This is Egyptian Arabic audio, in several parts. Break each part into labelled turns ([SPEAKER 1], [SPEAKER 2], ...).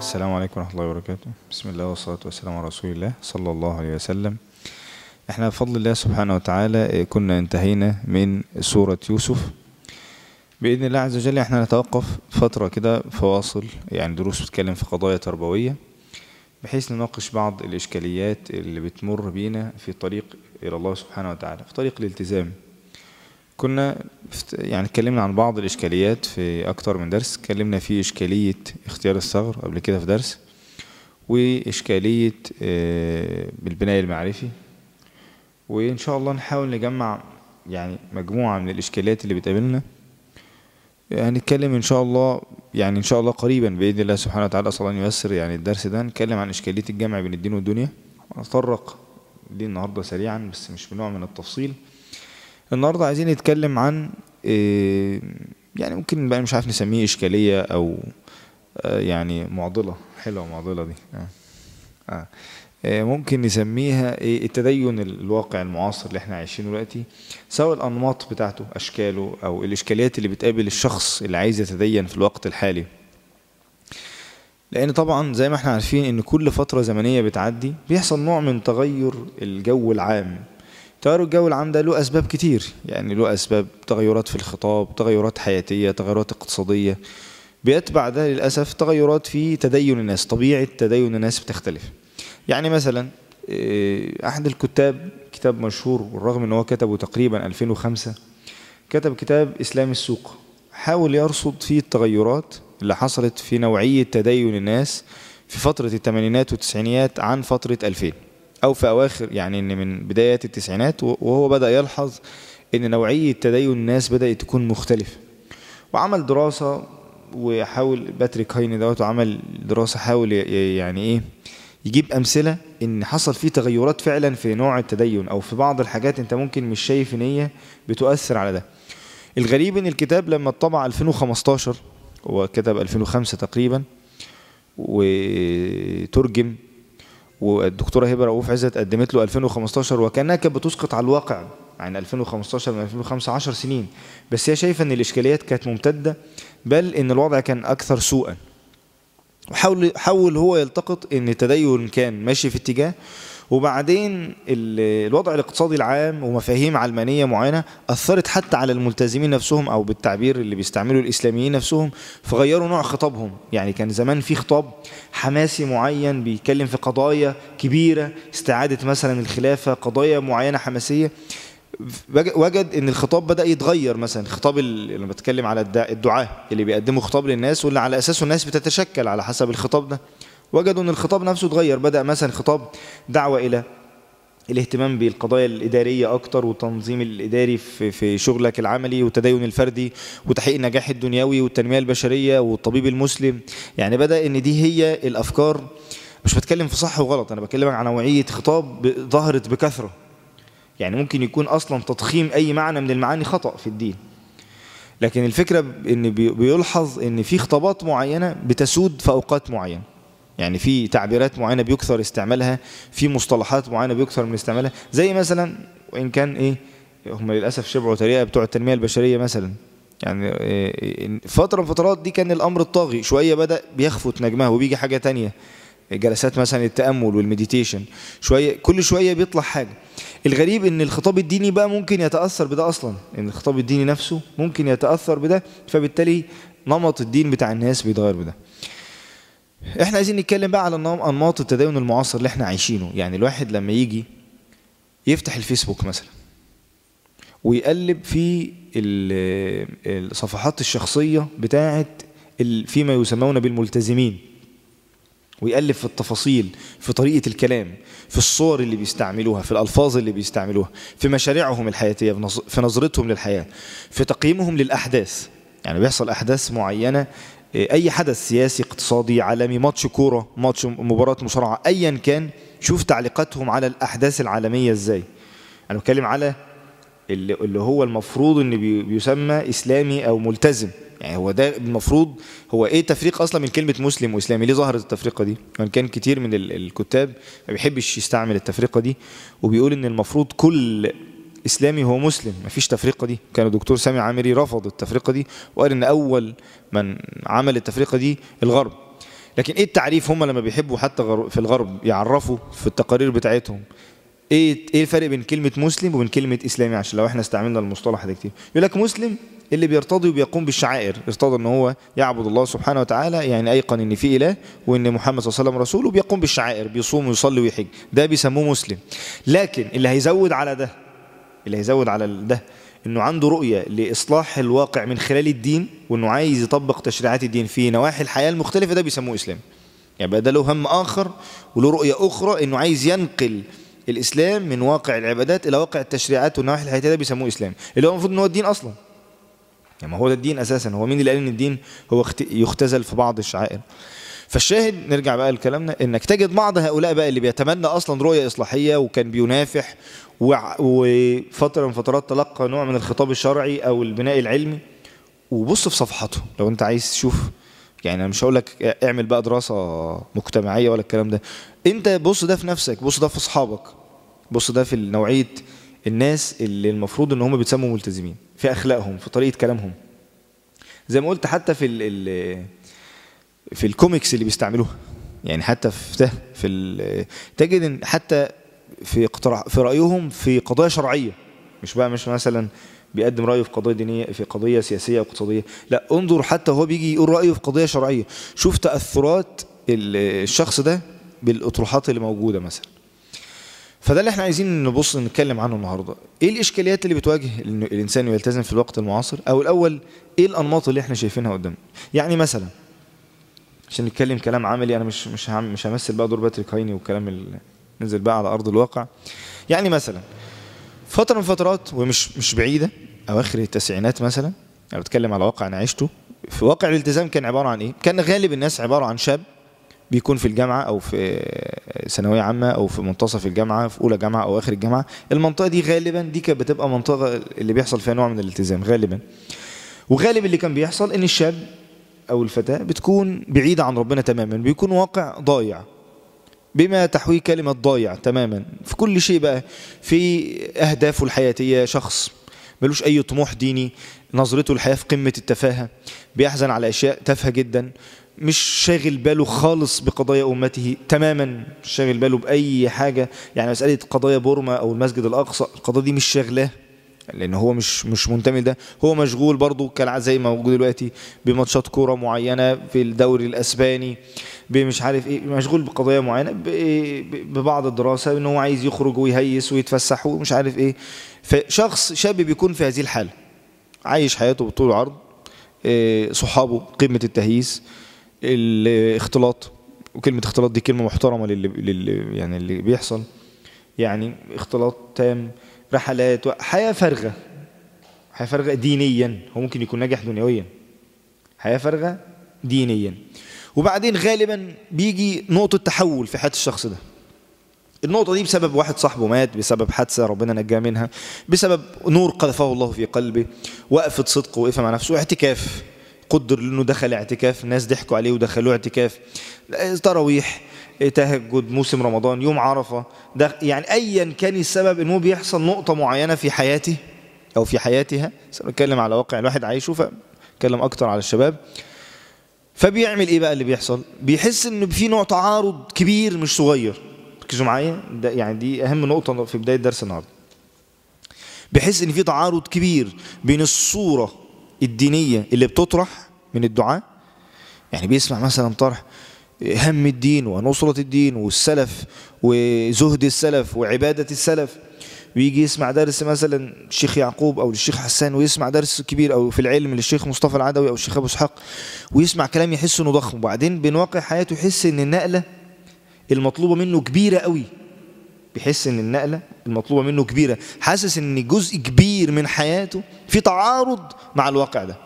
[SPEAKER 1] السلام عليكم ورحمة الله وبركاته بسم الله والصلاة والسلام على رسول الله صلى الله عليه وسلم احنا بفضل الله سبحانه وتعالى كنا انتهينا من سورة يوسف بإذن الله عز وجل احنا نتوقف فترة كده فواصل يعني دروس بتتكلم في قضايا تربوية بحيث نناقش بعض الإشكاليات اللي بتمر بينا في الطريق إلى الله سبحانه وتعالى في طريق الالتزام كنا يعني اتكلمنا عن بعض الإشكاليات في أكتر من درس اتكلمنا في إشكالية اختيار الثغر قبل كده في درس وإشكالية بالبناء المعرفي وإن شاء الله نحاول نجمع يعني مجموعة من الإشكاليات اللي بتقابلنا هنتكلم إن شاء الله يعني إن شاء الله قريبا بإذن الله سبحانه وتعالى أسأل الله أن ييسر يعني الدرس ده نتكلم عن إشكالية الجمع بين الدين والدنيا ونتطرق دي النهاردة سريعا بس مش بنوع من التفصيل النهاردة عايزين نتكلم عن يعني ممكن بقى مش عارف نسميه إشكالية أو يعني معضلة حلوة معضلة دي آه. آه. ممكن نسميها التدين الواقع المعاصر اللي احنا عايشينه دلوقتي سواء الأنماط بتاعته أشكاله أو الإشكاليات اللي بتقابل الشخص اللي عايز يتدين في الوقت الحالي لأن طبعا زي ما احنا عارفين إن كل فترة زمنية بتعدي بيحصل نوع من تغير الجو العام تغير الجو العام ده له أسباب كتير يعني له أسباب تغيرات في الخطاب تغيرات حياتية تغيرات اقتصادية بيتبع ده للأسف تغيرات في تدين الناس طبيعة تدين الناس بتختلف يعني مثلا أحد الكتاب كتاب مشهور بالرغم أنه كتبه تقريبا 2005 كتب كتاب إسلام السوق حاول يرصد فيه التغيرات اللي حصلت في نوعية تدين الناس في فترة الثمانينات والتسعينيات عن فترة 2000 أو في أواخر يعني إن من بدايات التسعينات وهو بدأ يلحظ إن نوعية تدين الناس بدأت تكون مختلفة وعمل دراسة وحاول باتريك هايني دوت وعمل دراسة حاول يعني إيه يجيب أمثلة إن حصل فيه تغيرات فعلا في نوع التدين أو في بعض الحاجات أنت ممكن مش شايف إن هي بتؤثر على ده الغريب إن الكتاب لما اتطبع 2015 هو كتب 2005 تقريبا وترجم والدكتوره هبه رؤوف عزت قدمت له 2015 وكانها كانت بتسقط على الواقع يعني 2015 من 2005 10 سنين بس هي شايفه ان الاشكاليات كانت ممتده بل ان الوضع كان اكثر سوءا وحاول حاول هو يلتقط ان التدين كان ماشي في اتجاه وبعدين الوضع الاقتصادي العام ومفاهيم علمانيه معينه اثرت حتى على الملتزمين نفسهم او بالتعبير اللي بيستعمله الاسلاميين نفسهم فغيروا نوع خطابهم يعني كان زمان في خطاب حماسي معين بيتكلم في قضايا كبيره استعاده مثلا الخلافه قضايا معينه حماسيه وجد ان الخطاب بدا يتغير مثلا خطاب اللي بتكلم على الدعاه اللي بيقدموا خطاب للناس واللي على اساسه الناس بتتشكل على حسب الخطاب ده وجدوا ان الخطاب نفسه اتغير بدا مثلا خطاب دعوه الى الاهتمام بالقضايا الاداريه اكتر والتنظيم الاداري في في شغلك العملي والتدين الفردي وتحقيق النجاح الدنيوي والتنميه البشريه والطبيب المسلم يعني بدا ان دي هي الافكار مش بتكلم في صح وغلط انا بتكلم عن نوعيه خطاب ظهرت بكثره يعني ممكن يكون اصلا تضخيم اي معنى من المعاني خطا في الدين لكن الفكره ان بيلحظ ان في خطابات معينه بتسود في اوقات معينه يعني في تعبيرات معينه بيكثر استعمالها في مصطلحات معينه بيكثر من استعمالها زي مثلا وان كان ايه هم للاسف شبعوا طريقه بتوع التنميه البشريه مثلا يعني فتره من فترات دي كان الامر الطاغي شويه بدا بيخفت نجمها وبيجي حاجه تانية جلسات مثلا التامل والمديتيشن شويه كل شويه بيطلع حاجه الغريب ان الخطاب الديني بقى ممكن يتاثر بده اصلا ان الخطاب الديني نفسه ممكن يتاثر بده فبالتالي نمط الدين بتاع الناس بيتغير بده احنا عايزين نتكلم بقى على انماط التدين المعاصر اللي احنا عايشينه يعني الواحد لما يجي يفتح الفيسبوك مثلا ويقلب في الصفحات الشخصية بتاعة فيما يسمون بالملتزمين ويقلب في التفاصيل في طريقة الكلام في الصور اللي بيستعملوها في الألفاظ اللي بيستعملوها في مشاريعهم الحياتية في نظرتهم للحياة في تقييمهم للأحداث يعني بيحصل أحداث معينة اي حدث سياسي اقتصادي عالمي ماتش كوره ماتش مباراه مصارعه ايا كان شوف تعليقاتهم على الاحداث العالميه ازاي انا بتكلم على اللي, اللي هو المفروض ان بيسمى اسلامي او ملتزم يعني هو ده المفروض هو ايه تفريق اصلا من كلمه مسلم واسلامي ليه ظهرت التفرقه دي وان كان كتير من الكتاب ما بيحبش يستعمل التفرقه دي وبيقول ان المفروض كل اسلامي هو مسلم مفيش تفرقه دي كان الدكتور سامي عامري رفض التفرقه دي وقال ان اول من عمل التفرقه دي الغرب لكن ايه التعريف هم لما بيحبوا حتى غر- في الغرب يعرفوا في التقارير بتاعتهم ايه ايه الفرق بين كلمه مسلم وبين كلمه اسلامي عشان لو احنا استعملنا المصطلح ده كتير يقول لك مسلم اللي بيرتضي وبيقوم بالشعائر ارتضى ان هو يعبد الله سبحانه وتعالى يعني ايقن ان في اله وان محمد صلى الله عليه وسلم رسول وبيقوم بالشعائر بيصوم ويصلي ويحج ده بيسموه مسلم لكن اللي هيزود على ده اللي هيزود على ال- ده انه عنده رؤيه لاصلاح الواقع من خلال الدين وانه عايز يطبق تشريعات الدين في نواحي الحياه المختلفه ده بيسموه اسلام يعني بقى ده له هم اخر وله رؤيه اخرى انه عايز ينقل الاسلام من واقع العبادات الى واقع التشريعات والنواحي الحياتيه ده بيسموه اسلام اللي هو المفروض ان هو الدين اصلا يعني ما هو ده الدين اساسا هو مين اللي قال ان الدين هو اخت- يختزل في بعض الشعائر فالشاهد نرجع بقى لكلامنا انك تجد بعض هؤلاء بقى اللي بيتمنى اصلا رؤيه اصلاحيه وكان بينافح وع- وفتره من فترات تلقى نوع من الخطاب الشرعي او البناء العلمي وبص في صفحاته لو انت عايز تشوف يعني انا مش هقول لك اعمل بقى دراسه مجتمعيه ولا الكلام ده انت بص ده في نفسك بص ده في اصحابك بص ده في نوعيه الناس اللي المفروض ان هم بيتسموا ملتزمين في اخلاقهم في طريقه كلامهم زي ما قلت حتى في ال ال في الكوميكس اللي بيستعملوها يعني حتى في ده في ال- تجد ان حتى في اقتراح في رايهم في قضايا شرعيه مش بقى مش مثلا بيقدم رايه في قضيه دينيه في قضيه سياسيه او اقتصاديه لا انظر حتى هو بيجي يقول رايه في قضيه شرعيه شوف تاثرات ال- الشخص ده بالاطروحات اللي موجوده مثلا فده اللي احنا عايزين نبص نتكلم عنه النهارده ايه الاشكاليات اللي بتواجه إن الانسان يلتزم في الوقت المعاصر او الاول ايه الانماط اللي احنا شايفينها قدامنا يعني مثلا عشان نتكلم كلام عملي انا مش مش هم مش همثل بقى دور باتريك هايني والكلام اللي نزل بقى على ارض الواقع يعني مثلا فتره من فترات ومش مش بعيده اواخر التسعينات مثلا انا بتكلم على واقع انا عشته في واقع الالتزام كان عباره عن ايه كان غالب الناس عباره عن شاب بيكون في الجامعه او في ثانويه عامه او في منتصف الجامعه في اولى جامعه او اخر الجامعه المنطقه دي غالبا دي كانت بتبقى منطقه اللي بيحصل فيها نوع من الالتزام غالبا وغالب اللي كان بيحصل ان الشاب او الفتاه بتكون بعيده عن ربنا تماما بيكون واقع ضايع بما تحويه كلمة ضايع تماما في كل شيء بقى في أهدافه الحياتية شخص ملوش أي طموح ديني نظرته الحياة في قمة التفاهة بيحزن على أشياء تافهة جدا مش شاغل باله خالص بقضايا أمته تماما مش شاغل باله بأي حاجة يعني مسألة قضايا بورما أو المسجد الأقصى القضايا دي مش شاغلاه لان هو مش مش منتمي ده هو مشغول برضه كالعاده زي ما موجود دلوقتي بماتشات كوره معينه في الدوري الاسباني بمش عارف ايه مشغول بقضايا معينه ب- ب- ببعض الدراسه ان هو عايز يخرج ويهيس ويتفسح ومش عارف ايه فشخص شاب بيكون في هذه الحاله عايش حياته بالطول والعرض إيه، صحابه قمه التهييس الاختلاط وكلمه اختلاط دي كلمه محترمه للي, للي يعني اللي بيحصل يعني اختلاط تام رحلات حياة فارغة حياة فارغة دينيا هو ممكن يكون ناجح دنيويا حياة فارغة دينيا وبعدين غالبا بيجي نقطة تحول في حياة الشخص ده النقطة دي بسبب واحد صاحبه مات بسبب حادثة ربنا نجاه منها بسبب نور قذفه الله في قلبه وقفة صدق وقفة مع نفسه اعتكاف قدر انه دخل اعتكاف ناس ضحكوا عليه ودخلوه اعتكاف تراويح تهجد موسم رمضان يوم عرفة ده يعني ايا كان السبب انه بيحصل نقطة معينة في حياته او في حياتها بنتكلم على واقع الواحد عايشه فاتكلم اكتر على الشباب فبيعمل ايه بقى اللي بيحصل بيحس ان في نوع تعارض كبير مش صغير ركزوا معايا ده يعني دي اهم نقطة في بداية درس النهارده بيحس ان في تعارض كبير بين الصورة الدينية اللي بتطرح من الدعاء يعني بيسمع مثلا طرح هم الدين ونصرة الدين والسلف وزهد السلف وعبادة السلف ويجي يسمع درس مثلا الشيخ يعقوب او الشيخ حسان ويسمع درس كبير او في العلم للشيخ مصطفى العدوي او الشيخ ابو اسحاق ويسمع كلام يحس انه ضخم وبعدين بين واقع حياته يحس ان النقله المطلوبه منه كبيره قوي بيحس ان النقله المطلوبه منه كبيره حاسس ان جزء كبير من حياته في تعارض مع الواقع ده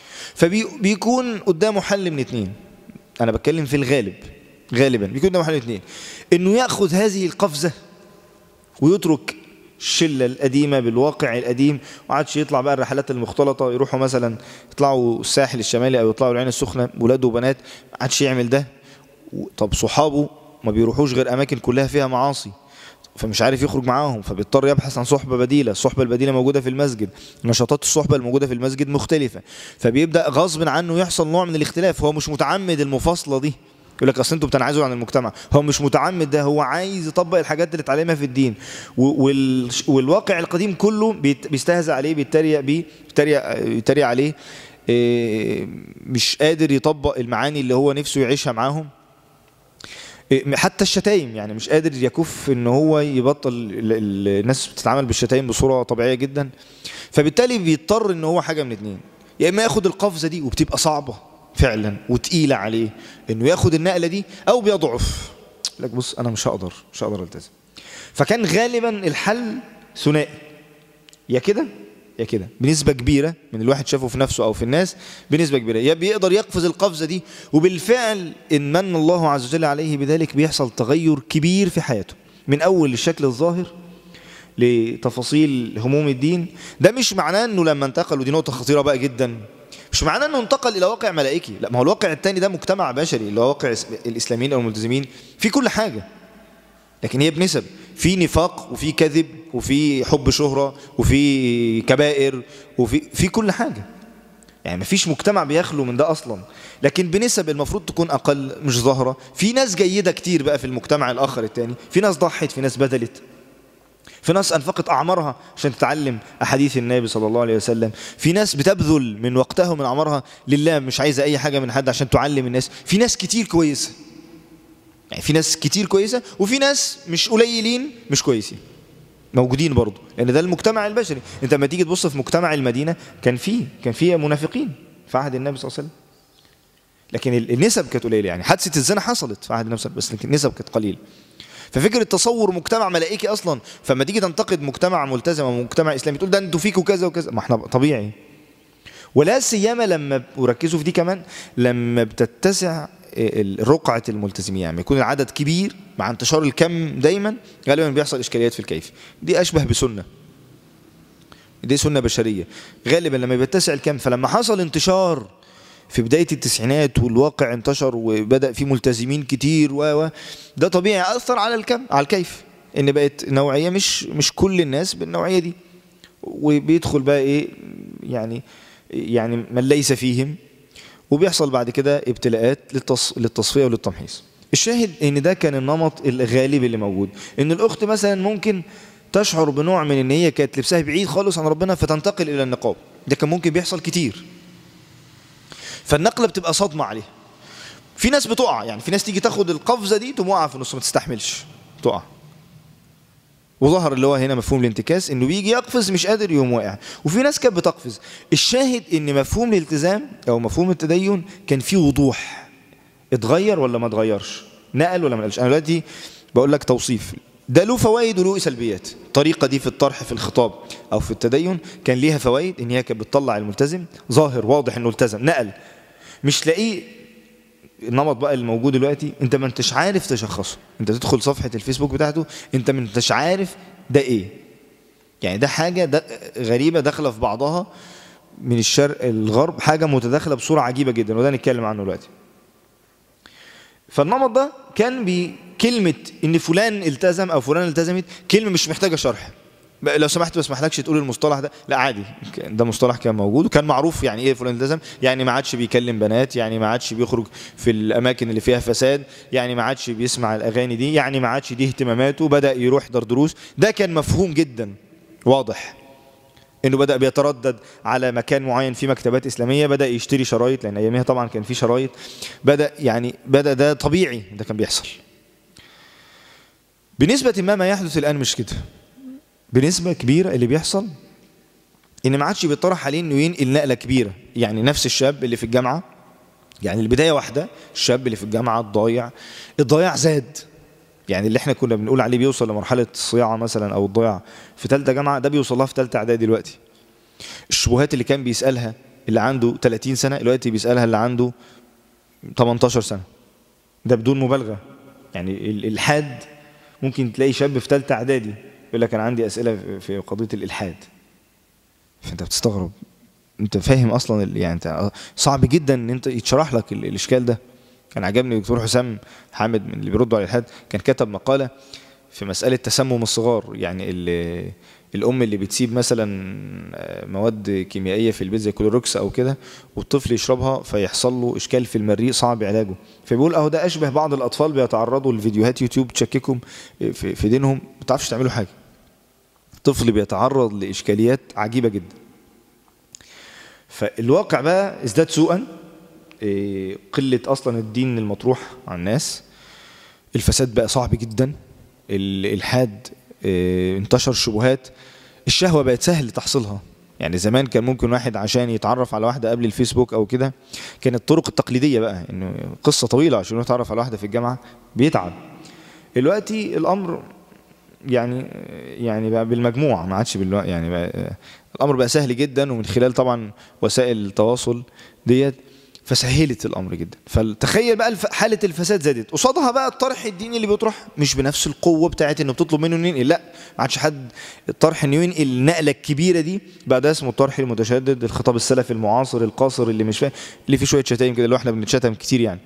[SPEAKER 1] فبيكون قدامه حل من اتنين انا بتكلم في الغالب غالبا بيكون قدامه حل من اتنين انه ياخذ هذه القفزه ويترك الشله القديمه بالواقع القديم وعادش يطلع بقى الرحلات المختلطه يروحوا مثلا يطلعوا الساحل الشمالي او يطلعوا العين السخنه ولاد وبنات عادش يعمل ده طب صحابه ما بيروحوش غير اماكن كلها فيها معاصي فمش عارف يخرج معاهم فبيضطر يبحث عن صحبه بديله الصحبه البديله موجوده في المسجد نشاطات الصحبه الموجوده في المسجد مختلفه فبيبدا غصب عنه يحصل نوع من الاختلاف هو مش متعمد المفاصله دي يقول لك اصل انتوا بتنعزلوا عن المجتمع هو مش متعمد ده هو عايز يطبق الحاجات اللي اتعلمها في الدين و- وال- والواقع القديم كله بيت- بيستهزأ عليه بيتريق بيه بيتريق بيتريق عليه إيه، مش قادر يطبق المعاني اللي هو نفسه يعيشها معاهم إيه، حتى الشتايم يعني مش قادر يكف ان هو يبطل ال- ال- الناس بتتعامل بالشتايم بصوره طبيعيه جدا فبالتالي بيضطر ان هو حاجه من اتنين يا اما ياخد القفزه دي وبتبقى صعبه فعلا وتقيله عليه انه ياخد النقله دي او بيضعف لك بص انا مش هقدر مش هقدر التزم فكان غالبا الحل ثنائي يا كده يا كده بنسبة كبيرة من الواحد شافه في نفسه أو في الناس بنسبة كبيرة يا بيقدر يقفز القفزة دي وبالفعل إن من الله عز وجل عليه بذلك بيحصل تغير كبير في حياته من أول الشكل الظاهر لتفاصيل هموم الدين ده مش معناه انه لما انتقل ودي نقطة خطيرة بقى جدا مش معناه انه انتقل الى واقع ملائكي لا ما هو الواقع التاني ده مجتمع بشري اللي هو واقع الاسلاميين او الملتزمين في كل حاجة لكن هي بنسب في نفاق وفي كذب وفي حب شهرة وفي كبائر وفي في كل حاجة يعني مفيش مجتمع بيخلو من ده اصلا لكن بنسب المفروض تكون اقل مش ظاهرة في ناس جيدة كتير بقى في المجتمع الاخر التاني في ناس ضحت في ناس بذلت في ناس انفقت اعمارها عشان تتعلم احاديث النبي صلى الله عليه وسلم في ناس بتبذل من وقتها ومن اعمارها لله مش عايزه اي حاجه من حد عشان تعلم الناس في ناس كتير كويسه يعني في ناس كتير كويسه وفي ناس مش قليلين مش كويسين موجودين برضه لان ده المجتمع البشري انت لما تيجي تبص في مجتمع المدينه كان فيه كان فيه منافقين في عهد النبي صلى الله عليه وسلم لكن النسب كانت قليله يعني حادثه الزنا حصلت في عهد النبي صلى الله عليه وسلم بس لكن النسب كانت قليله ففكره تصور مجتمع ملائكي اصلا فما تيجي تنتقد مجتمع ملتزم او مجتمع اسلامي تقول ده انتوا فيكوا كذا وكذا ما احنا طبيعي ولا سيما لما وركزوا في دي كمان لما بتتسع رقعة الملتزمين يعني يكون العدد كبير مع انتشار الكم دايما غالبا بيحصل اشكاليات في الكيف دي اشبه بسنه دي سنه بشريه غالبا لما بيتسع الكم فلما حصل انتشار في بداية التسعينات والواقع انتشر وبدأ في ملتزمين كتير و ده طبيعي أثر على الكم على الكيف إن بقت نوعية مش مش كل الناس بالنوعية دي وبيدخل بقى إيه يعني يعني من ليس فيهم وبيحصل بعد كده ابتلاءات للتص... للتصفية وللتمحيص الشاهد ان ده كان النمط الغالب اللي موجود ان الاخت مثلا ممكن تشعر بنوع من ان هي كانت لبسها بعيد خالص عن ربنا فتنتقل الى النقاب ده كان ممكن بيحصل كتير فالنقله بتبقى صدمه عليها في ناس بتقع يعني في ناس تيجي تاخد القفزه دي تقوم واقعه في النص ما تستحملش تقع وظهر اللي هو هنا مفهوم الانتكاس انه بيجي يقفز مش قادر يقوم واقع وفي ناس كانت بتقفز الشاهد ان مفهوم الالتزام او مفهوم التدين كان فيه وضوح اتغير ولا ما اتغيرش نقل ولا ما نقلش انا دلوقتي بقول لك توصيف ده له فوائد وله سلبيات الطريقه دي في الطرح في الخطاب او في التدين كان ليها فوائد ان هي كانت بتطلع الملتزم ظاهر واضح انه التزم نقل مش لاقيه النمط بقى الموجود دلوقتي انت ما انتش عارف تشخصه انت تدخل صفحه الفيسبوك بتاعته انت ما انتش عارف ده ايه يعني ده حاجه ده غريبه داخله في بعضها من الشرق الغرب حاجه متداخله بصوره عجيبه جدا وده نتكلم عنه دلوقتي فالنمط ده كان بكلمه ان فلان التزم او فلان التزمت كلمه مش محتاجه شرح لو سمحت ما اسمحلكش تقول المصطلح ده لا عادي ده مصطلح كان موجود وكان معروف يعني ايه فلان التزم يعني ما عادش بيكلم بنات يعني ما عادش بيخرج في الاماكن اللي فيها فساد يعني ما عادش بيسمع الاغاني دي يعني ما عادش دي اهتماماته بدا يروح يحضر دروس ده كان مفهوم جدا واضح انه بدا بيتردد على مكان معين في مكتبات اسلاميه بدا يشتري شرايط لان ايامها طبعا كان في شرايط بدا يعني بدا ده طبيعي ده كان بيحصل بنسبه ما ما يحدث الان مش كده بنسبة كبيرة اللي بيحصل ان ما عادش بيطرح عليه انه ينقل نقلة كبيرة يعني نفس الشاب اللي في الجامعة يعني البداية واحدة الشاب اللي في الجامعة الضايع الضياع زاد يعني اللي احنا كنا بنقول عليه بيوصل لمرحلة الصياعة مثلا او الضياع في ثالثة جامعة ده بيوصل لها في ثالثة اعدادي دلوقتي الشبهات اللي كان بيسألها اللي عنده 30 سنة دلوقتي بيسألها اللي عنده 18 سنة ده بدون مبالغة يعني الإلحاد ممكن تلاقي شاب في ثالثة اعدادي يقول لك انا عندي اسئله في قضيه الالحاد فانت بتستغرب انت فاهم اصلا يعني انت صعب جدا ان انت يتشرح لك الاشكال ده كان عجبني الدكتور حسام حامد من اللي بيردوا على الالحاد كان كتب مقاله في مساله تسمم الصغار يعني اللي الام اللي بتسيب مثلا آه، مواد كيميائيه في البيت زي كلوروكس او كده والطفل يشربها فيحصل له اشكال في المريء صعب علاجه فبيقول اهو ده اشبه بعض الاطفال بيتعرضوا لفيديوهات يوتيوب تشككهم في في دينهم ما تعرفش تعملوا حاجه طفل بيتعرض لاشكاليات عجيبه جدا فالواقع بقى ازداد سوءا إيه، قله اصلا الدين المطروح على الناس الفساد بقى صعب جدا الالحاد إيه، انتشر شبهات الشهوه بقت سهل تحصيلها يعني زمان كان ممكن واحد عشان يتعرف على واحده قبل الفيسبوك او كده كانت الطرق التقليديه بقى انه قصه طويله عشان يتعرف على واحده في الجامعه بيتعب دلوقتي الامر يعني يعني بقى بالمجموع ما عادش بالوقت يعني بقى الامر بقى سهل جدا ومن خلال طبعا وسائل التواصل ديت فسهلت الامر جدا فتخيل بقى الف- حاله الفساد زادت قصادها بقى الطرح الديني اللي بيطرح مش بنفس القوه بتاعت انه بتطلب منه انه ينقل لا ما عادش حد الطرح انه ينقل النقله الكبيره دي بقى ده اسمه الطرح المتشدد الخطاب السلفي المعاصر القاصر اللي مش فاهم اللي فيه شويه شتايم كده اللي هو احنا بنتشتم كتير يعني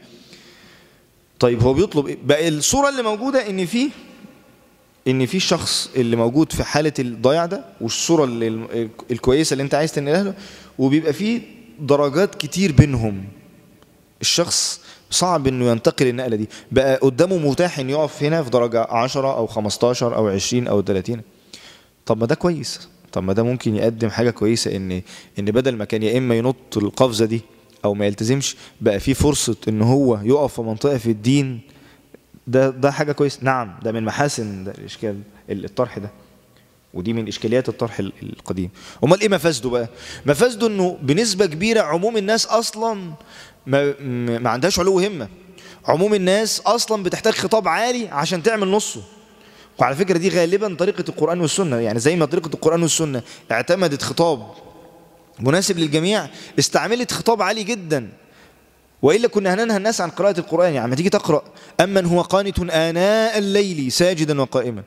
[SPEAKER 1] طيب هو بيطلب ايه بقى الصوره اللي موجوده ان في ان في شخص اللي موجود في حاله الضياع ده والصوره اللي ال- الكويسه اللي انت عايز تنقلها له وبيبقى في درجات كتير بينهم الشخص صعب انه ينتقل النقله دي بقى قدامه متاح انه يقف هنا في درجه 10 او 15 او 20 او 30 طب ما ده كويس طب ما ده ممكن يقدم حاجه كويسه ان ان بدل ما كان يا اما ينط القفزه دي او ما يلتزمش بقى في فرصه ان هو يقف في منطقه في الدين ده ده حاجه كويسه نعم ده من محاسن ده الاشكال الطرح ده ودي من اشكاليات الطرح ال- القديم امال ايه مفاسده بقى مفاسده انه بنسبه كبيره عموم الناس اصلا ما, ما ما عندهاش علو همه عموم الناس اصلا بتحتاج خطاب عالي عشان تعمل نصه وعلى فكره دي غالبا طريقه القران والسنه يعني زي ما طريقه القران والسنه اعتمدت خطاب مناسب للجميع استعملت خطاب عالي جدا والا كنا هننهى الناس عن قراءه القران يعني لما تيجي تقرا امن هو قانت اناء الليل ساجدا وقائما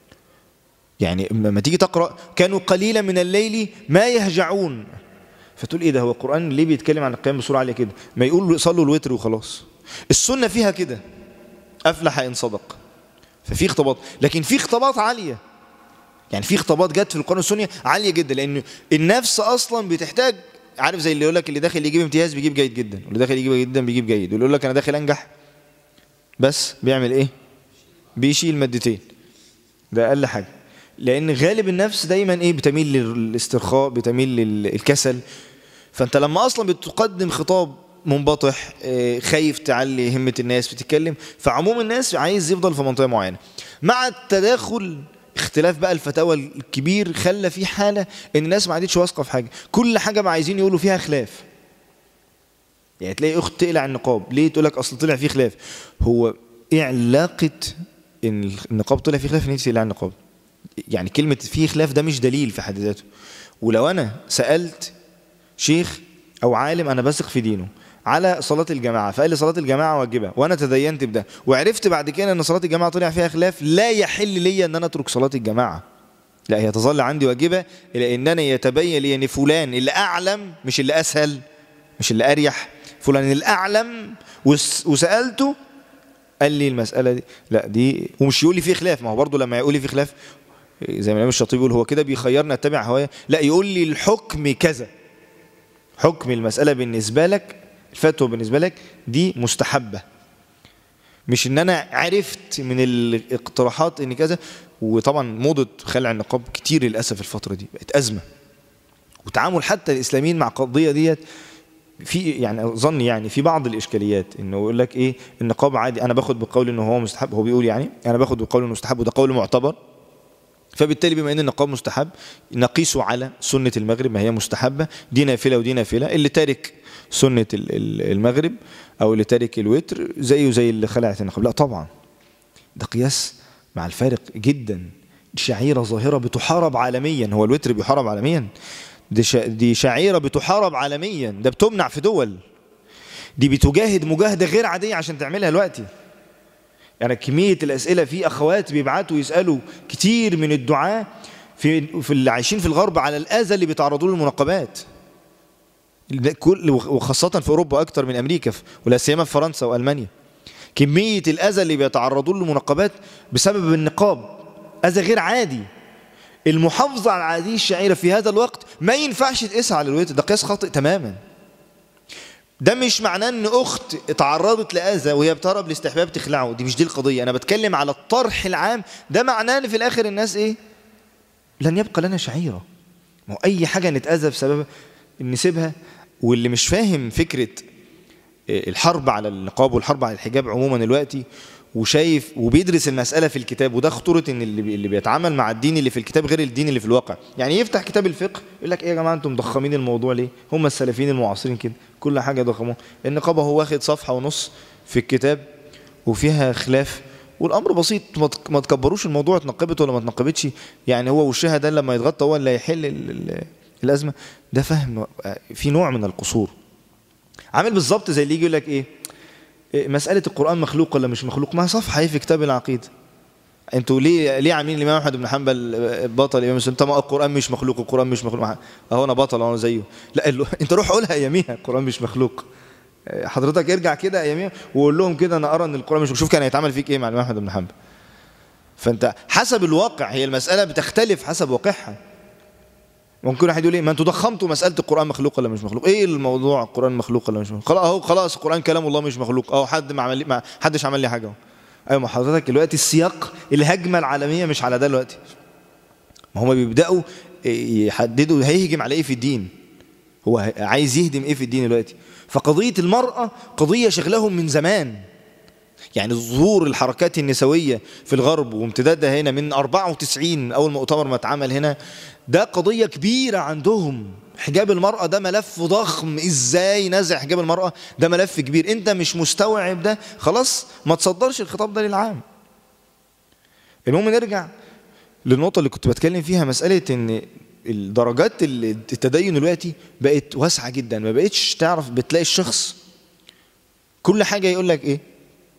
[SPEAKER 1] يعني لما تيجي تقرا كانوا قليلا من الليل ما يهجعون فتقول ايه ده هو القران ليه بيتكلم عن القيام بصوره عاليه كده ما يقول صلوا الوتر وخلاص السنه فيها كده افلح ان صدق ففي خطابات لكن في خطابات عاليه يعني في خطابات جت في القران والسنه عاليه جدا لان النفس اصلا بتحتاج عارف زي اللي يقول لك اللي داخل يجيب امتياز بيجيب جيد جدا واللي داخل يجيب جدا بيجيب جيد واللي يقول لك انا داخل انجح بس بيعمل ايه بيشيل مادتين ده اقل حاجه لان غالب النفس دايما ايه بتميل للاسترخاء بتميل للكسل فانت لما اصلا بتقدم خطاب منبطح آه، خايف تعلي همه الناس بتتكلم فعموم الناس عايز يفضل في منطقه معينه مع التداخل اختلاف بقى الفتاوى الكبير خلى في حاله ان الناس ما عادتش واثقه في حاجه كل حاجه ما عايزين يقولوا فيها خلاف يعني تلاقي اخت تقلع النقاب ليه تقول لك اصل طلع فيه خلاف هو ايه علاقه ان النقاب طلع فيه خلاف ان انت تقلع النقاب يعني كلمه فيه خلاف ده مش دليل في حد ذاته ولو انا سالت شيخ او عالم انا بثق في دينه على صلاة الجماعة فقال لي صلاة الجماعة واجبة وأنا تدينت بده وعرفت بعد كده أن صلاة الجماعة طلع فيها خلاف لا يحل لي أن أنا أترك صلاة الجماعة لا هي تظل عندي واجبة إلى أنني يتبين لي أن فلان اللي أعلم مش اللي أسهل مش اللي أريح فلان الأعلم وس- وسألته قال لي المسألة دي لا دي ومش يقول لي في خلاف ما هو برضه لما يقول لي في خلاف زي ما الإمام الشاطبي يقول هو كده بيخيرني أتبع هوايا لا يقول لي الحكم كذا حكم المسألة بالنسبة لك الفتوى بالنسبة لك دي مستحبة مش ان انا عرفت من الاقتراحات ان كذا وطبعا موضة خلع النقاب كتير للأسف الفترة دي بقت أزمة وتعامل حتى الإسلاميين مع القضية ديت في يعني اظن يعني في بعض الاشكاليات انه يقول لك ايه النقاب عادي انا باخد بقول انه هو مستحب هو بيقول يعني انا باخد بقول انه مستحب وده قول معتبر فبالتالي بما ان النقاب مستحب نقيسه على سنه المغرب ما هي مستحبه دي نافله ودي نافله اللي تارك سنه ال- ال- المغرب او اللي تارك الوتر زيه زي اللي خلعت النقاب لا طبعا ده قياس مع الفارق جدا دي شعيره ظاهره بتحارب عالميا هو الوتر بيحارب عالميا دي شا- دي شعيره بتحارب عالميا ده بتمنع في دول دي بتجاهد مجاهده غير عاديه عشان تعملها دلوقتي يعني كمية الأسئلة في أخوات بيبعتوا يسألوا كتير من الدعاة في في اللي عايشين في الغرب على الأذى اللي بيتعرضوا له المنقبات ده كل وخاصة في أوروبا أكتر من أمريكا ولا سيما في فرنسا وألمانيا كمية الأذى اللي بيتعرضوا له المنقبات بسبب النقاب أذى غير عادي المحافظة على هذه الشعيرة في هذا الوقت ما ينفعش تقيسها على الوتر ده قياس خاطئ تماما ده مش معناه ان اخت اتعرضت لاذى وهي بتهرب لاستحباب تخلعه دي مش دي القضيه انا بتكلم على الطرح العام ده معناه ان في الاخر الناس ايه لن يبقى لنا شعيره ما هو اي حاجه نتاذى بسببها نسيبها واللي مش فاهم فكره الحرب على النقاب والحرب على الحجاب عموما دلوقتي وشايف وبيدرس المسألة في الكتاب وده خطورة ان اللي اللي بيتعامل مع الدين اللي في الكتاب غير الدين اللي في الواقع يعني يفتح كتاب الفقه يقول لك ايه يا جماعة انتم مضخمين الموضوع ليه هم السلفيين المعاصرين كده كل حاجة ضخموها النقابة هو واخد صفحة ونص في الكتاب وفيها خلاف والامر بسيط ما تكبروش الموضوع اتنقبت ولا ما اتنقبتش يعني هو وشها ده لما يتغطى هو اللي هيحل الازمه ده فهم في نوع من القصور عامل بالظبط زي اللي يجي يقول لك ايه مسألة القرآن مخلوق ولا مش مخلوق ما صفحة هي في كتاب العقيدة انتوا ليه ليه عاملين الامام احمد بن حنبل بطل الامام مسلم طب القران مش مخلوق القران مش مخلوق اهو انا بطل انا زيه لا انت روح قولها اياميها القران مش مخلوق حضرتك ارجع كده اياميها وقول لهم كده انا ارى ان القران مش شوف كان هيتعمل فيك ايه مع الامام احمد بن حنبل فانت حسب الواقع هي المساله بتختلف حسب واقعها ممكن واحد يقول ايه ما انتوا ضخمتوا مساله القران مخلوق ولا مش مخلوق ايه الموضوع القران مخلوق ولا مش مخلوق خلاص اهو خلاص القران كلام الله مش مخلوق اهو حد ما عمل ما حدش عمل لي حاجه ايوه ما حضرتك دلوقتي السياق الهجمه العالميه مش على ده دلوقتي ما هم بيبداوا يحددوا هيهجم على ايه في الدين هو عايز يهدم ايه في الدين دلوقتي فقضيه المراه قضيه شغلهم من زمان يعني ظهور الحركات النسوية في الغرب وامتدادها هنا من 94 أول مؤتمر ما اتعمل هنا ده قضية كبيرة عندهم حجاب المرأة ده ملف ضخم ازاي نزع حجاب المرأة ده ملف كبير انت مش مستوعب ده خلاص ما تصدرش الخطاب ده للعام المهم نرجع للنقطة اللي كنت بتكلم فيها مسألة ان الدرجات التدين دلوقتي بقت واسعة جدا ما بقتش تعرف بتلاقي الشخص كل حاجة يقول لك ايه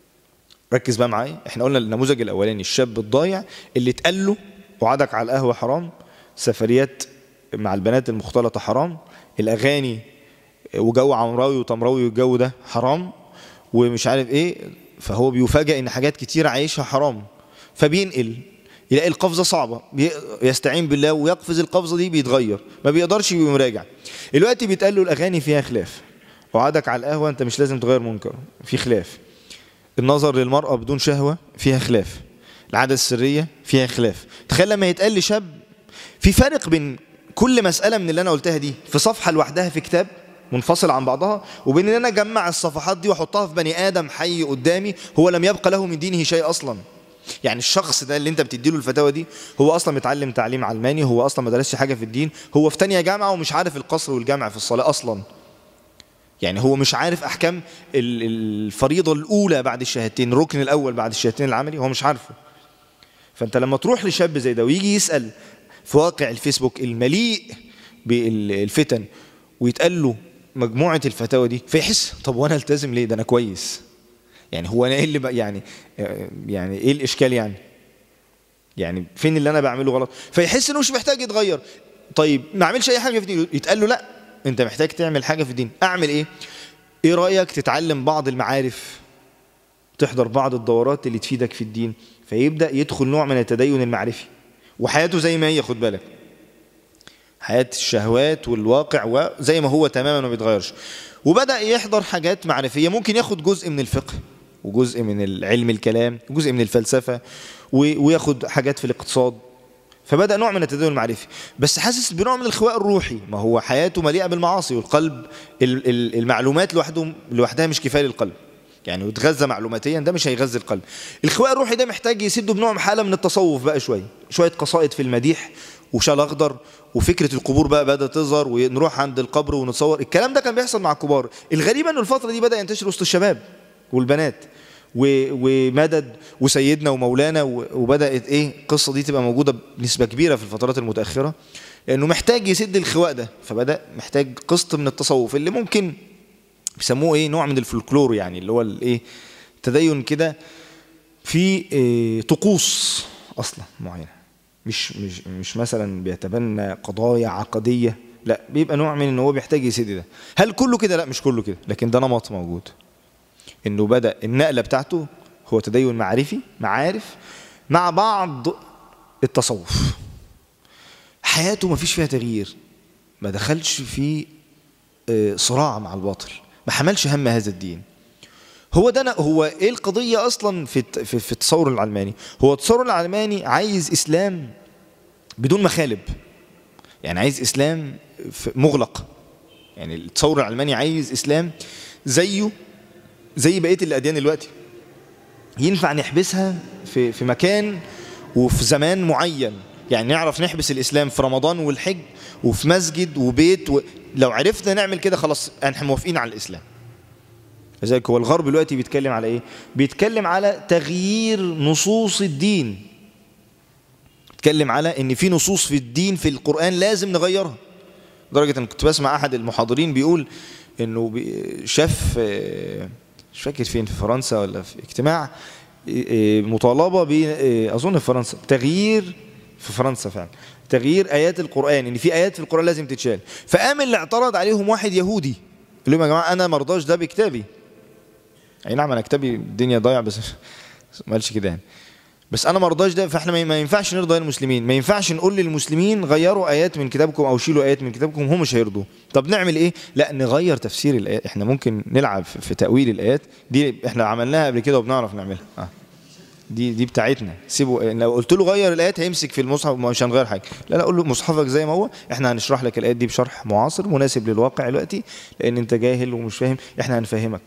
[SPEAKER 1] ركز بقى معايا احنا قلنا النموذج الاولاني الشاب الضايع اللي اتقال له وعدك على القهوه حرام سفريات مع البنات المختلطه حرام الاغاني وجو عمراوي وتمراوي والجو ده حرام ومش عارف ايه فهو بيفاجئ ان حاجات كتير عايشها حرام فبينقل يلاقي القفزه صعبه يستعين بالله ويقفز القفزه دي بيتغير ما بيقدرش يقوم راجع دلوقتي بيتقال له الاغاني فيها خلاف وعدك على القهوه انت مش لازم تغير منكر في خلاف النظر للمرأة بدون شهوة فيها خلاف العادة السرية فيها خلاف تخيل لما يتقال لشاب في فرق بين كل مسألة من اللي أنا قلتها دي في صفحة لوحدها في كتاب منفصل عن بعضها وبين ان انا اجمع الصفحات دي واحطها في بني ادم حي قدامي هو لم يبقى له من دينه شيء اصلا يعني الشخص ده اللي انت بتديله الفتاوى دي هو اصلا متعلم تعليم علماني هو اصلا ما درسش حاجه في الدين هو في تانية جامعه ومش عارف القصر والجامع في الصلاه اصلا يعني هو مش عارف احكام الفريضه الاولى بعد الشهادتين الركن الاول بعد الشهادتين العملي هو مش عارفه فانت لما تروح لشاب زي ده ويجي يسال في واقع الفيسبوك المليء بالفتن ويتقال له مجموعه الفتاوى دي فيحس طب وانا التزم ليه ده انا كويس يعني هو انا ايه اللي بقى يعني يعني ايه الاشكال يعني يعني فين اللي انا بعمله غلط فيحس انه مش محتاج يتغير طيب ما اعملش اي حاجه في دي يتقال له لا انت محتاج تعمل حاجه في الدين اعمل ايه ايه رايك تتعلم بعض المعارف تحضر بعض الدورات اللي تفيدك في الدين فيبدا يدخل نوع من التدين المعرفي وحياته زي ما هي خد بالك حياه الشهوات والواقع وزي ما هو تماما ما بيتغيرش وبدا يحضر حاجات معرفيه ممكن ياخد جزء من الفقه وجزء من العلم الكلام وجزء من الفلسفه وياخد حاجات في الاقتصاد فبدا نوع من التدين المعرفي بس حاسس بنوع من الخواء الروحي ما هو حياته مليئه بالمعاصي والقلب المعلومات لوحده لوحدها مش كفايه للقلب يعني يتغذى معلوماتيا ده مش هيغذي القلب الخواء الروحي ده محتاج يسده بنوع حاله من التصوف بقى شويه شويه قصائد في المديح وشال اخضر وفكره القبور بقى بدات تظهر ونروح عند القبر ونتصور الكلام ده كان بيحصل مع الكبار الغريب انه الفتره دي بدا ينتشر وسط الشباب والبنات ومدد وسيدنا ومولانا وبدات ايه القصه دي تبقى موجوده بنسبه كبيره في الفترات المتاخره لانه محتاج يسد الخواء ده فبدا محتاج قسط من التصوف اللي ممكن بيسموه ايه نوع من الفولكلور يعني اللي هو الايه تدين كده في إيه طقوس اصلا معينه مش مش مش مثلا بيتبنى قضايا عقديه لا بيبقى نوع من ان هو بيحتاج يسد ده هل كله كده لا مش كله كده لكن ده نمط موجود انه بدا النقله بتاعته هو تدين معرفي معارف مع بعض التصوف حياته ما فيش فيها تغيير ما دخلش في آه، صراع مع الباطل ما حملش هم هذا الدين هو ده أنا- هو ايه القضيه اصلا في الت- في في التصور العلماني هو التصور العلماني عايز اسلام بدون مخالب يعني عايز اسلام في- مغلق يعني التصور العلماني عايز اسلام زيه زي بقيه الاديان دلوقتي ينفع نحبسها في في مكان وفي زمان معين يعني نعرف نحبس الاسلام في رمضان والحج وفي مسجد وبيت و... لو عرفنا نعمل كده خلاص احنا موافقين على الاسلام لذلك هو الغرب دلوقتي بيتكلم على ايه بيتكلم على تغيير نصوص الدين بيتكلم على ان في نصوص في الدين في القران لازم نغيرها لدرجه ان كنت بسمع احد المحاضرين بيقول انه بي- شاف آه، مش فاكر فين في فرنسا ولا في اجتماع آه، آه، مطالبه ب آه، اظن في فرنسا تغيير في فرنسا فعلا تغيير ايات القران ان في ايات في القران لازم تتشال فقام اللي اعترض عليهم واحد يهودي قال لهم يا جماعه انا ما ارضاش ده بكتابي اي نعم انا كتابي الدنيا ضايع بس ما قالش كده يعني بس انا ما ارضاش ده فاحنا ما- ما ينفعش نرضى المسلمين ما ينفعش نقول للمسلمين غيروا ايات من كتابكم او شيلوا ايات من كتابكم هم مش هيرضوا طب نعمل ايه لا نغير تفسير الايات احنا ممكن نلعب في في تاويل الايات دي احنا عملناها قبل كده وبنعرف نعملها آه. دي دي بتاعتنا سيبوا لو قلت له غير الايات هيمسك في المصحف مش هنغير حاجه لا لا قول له مصحفك زي ما هو احنا هنشرح لك الايات دي بشرح معاصر مناسب للواقع دلوقتي لان انت جاهل ومش فاهم احنا هنفهمك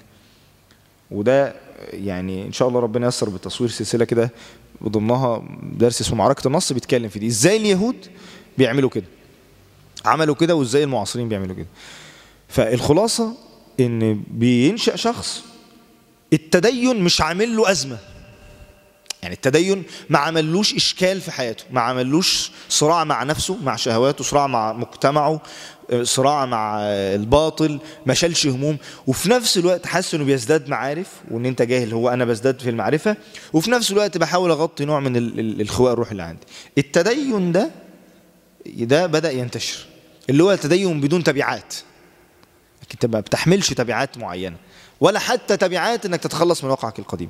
[SPEAKER 1] وده يعني ان شاء الله ربنا ييسر بتصوير سلسله كده ضمنها درس اسمه معركه النص بيتكلم في دي ازاي اليهود بيعملوا كده عملوا كده وازاي المعاصرين بيعملوا كده فالخلاصه ان بينشا شخص التدين مش عامل له ازمه يعني التدين ما عملوش اشكال في حياته ما عملوش صراع مع نفسه مع شهواته صراع مع مجتمعه آه، صراع مع آه، الباطل ما شالش هموم وفي نفس الوقت حاسس انه بيزداد معارف وان انت جاهل هو انا بزداد في المعرفه وفي نفس الوقت بحاول اغطي نوع من ال- ال- الخواء الروحي اللي عندي التدين ده ده بدا ينتشر اللي هو التدين بدون تبعات انت ما بتحملش تبعات معينه ولا حتى تبعات انك تتخلص من واقعك القديم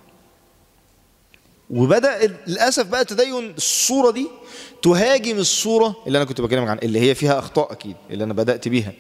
[SPEAKER 1] وبدا للاسف بقى تدين الصوره دي تهاجم الصوره اللي انا كنت بكلمك عن اللي هي فيها اخطاء اكيد اللي انا بدات بيها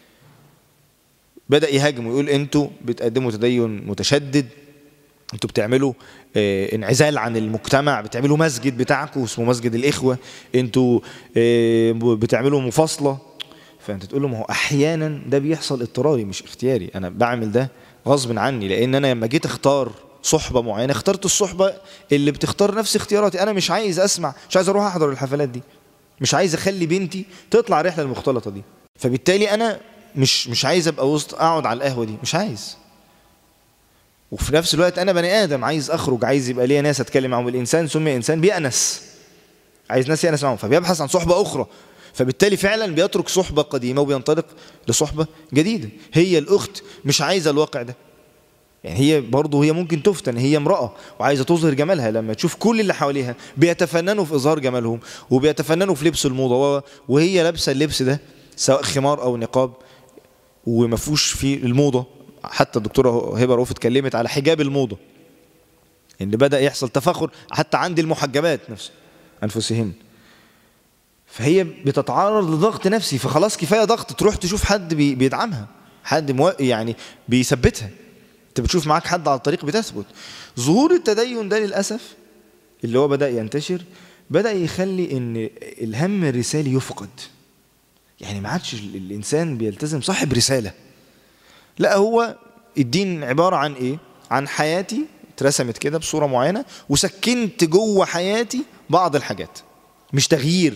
[SPEAKER 1] بدا يهاجم ويقول انتوا بتقدموا تدين متشدد انتوا بتعملوا آه، انعزال عن المجتمع بتعملوا مسجد بتاعكم اسمه مسجد الاخوه انتوا آه، بتعملوا مفاصله فانت تقول له ما هو احيانا ده بيحصل اضطراري مش اختياري انا بعمل ده غصب عني لان انا لما جيت اختار صحبه معينه اخترت الصحبه اللي بتختار نفس اختياراتي انا مش عايز اسمع مش عايز اروح احضر الحفلات دي مش عايز اخلي بنتي تطلع رحله المختلطه دي فبالتالي انا مش مش عايز ابقى وسط اقعد على القهوه دي مش عايز وفي نفس الوقت انا بني ادم عايز اخرج عايز يبقى ليا ناس اتكلم معاهم الانسان سمي انسان بيأنس عايز ناس يأنس معاهم فبيبحث عن صحبه اخرى فبالتالي فعلا بيترك صحبه قديمه وبينطلق لصحبه جديده هي الاخت مش عايزه الواقع ده يعني هي برضه هي ممكن تفتن هي امرأة وعايزة تظهر جمالها لما تشوف كل اللي حواليها بيتفننوا في إظهار جمالهم وبيتفننوا في لبس الموضة و- وهي لابسة اللبس ده سواء خمار أو نقاب وما فيهوش في الموضة حتى الدكتورة هبة رؤوف اتكلمت على حجاب الموضة إن بدأ يحصل تفاخر حتى عند المحجبات نفسه أنفسهن فهي بتتعرض لضغط نفسي فخلاص كفايه ضغط تروح تشوف حد بي- بيدعمها حد مو يعني بيثبتها انت بتشوف معاك حد على الطريق بتثبت ظهور التدين ده للاسف اللي هو بدا ينتشر بدا يخلي ان الهم الرسالي يفقد يعني ما عادش ال- الانسان بيلتزم صاحب رساله لا هو الدين عباره عن ايه عن حياتي اترسمت كده بصوره معينه وسكنت جوه حياتي بعض الحاجات مش تغيير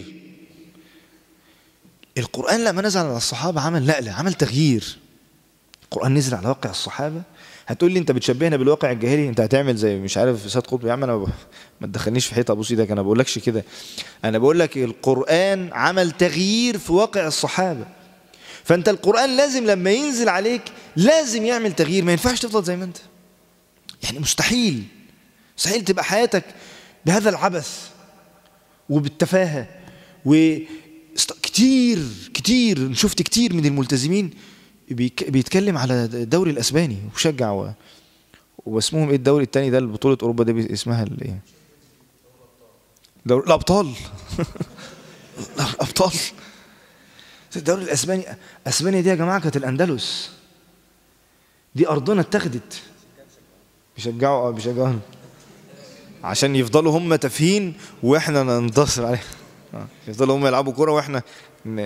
[SPEAKER 1] القرآن لما نزل على الصحابة عمل نقلة عمل تغيير القرآن نزل على واقع الصحابة هتقول لي انت بتشبهنا بالواقع الجاهلي انت هتعمل زي مش عارف سيد قطب يا عم انا ب... ما تدخلنيش في حيطه ابوس ايدك انا بقولكش كده انا بقول لك القرآن عمل تغيير في واقع الصحابة فانت القرآن لازم لما ينزل عليك لازم يعمل تغيير ما ينفعش تفضل زي ما انت يعني مستحيل مستحيل تبقى حياتك بهذا العبث وبالتفاهه و است- كتير كتير شفت كتير من الملتزمين بيك- بيتكلم على الدوري الاسباني وشجع و... واسمهم ايه الدوري التاني ده بطولة اوروبا ده بي- اسمها الايه؟ دوري الابطال ابطال الدوري الاسباني اسبانيا دي يا جماعه كانت الاندلس دي ارضنا اتخذت بيشجعوا اه بيشجعوا عشان يفضلوا هم تافهين واحنا ننتصر عليهم آه. يفضلوا هم يلعبوا كوره واحنا ن...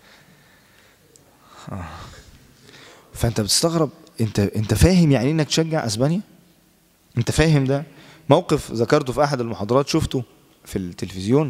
[SPEAKER 1] آه. فانت بتستغرب انت انت فاهم يعني انك تشجع اسبانيا انت فاهم ده موقف ذكرته في احد المحاضرات شفته في التلفزيون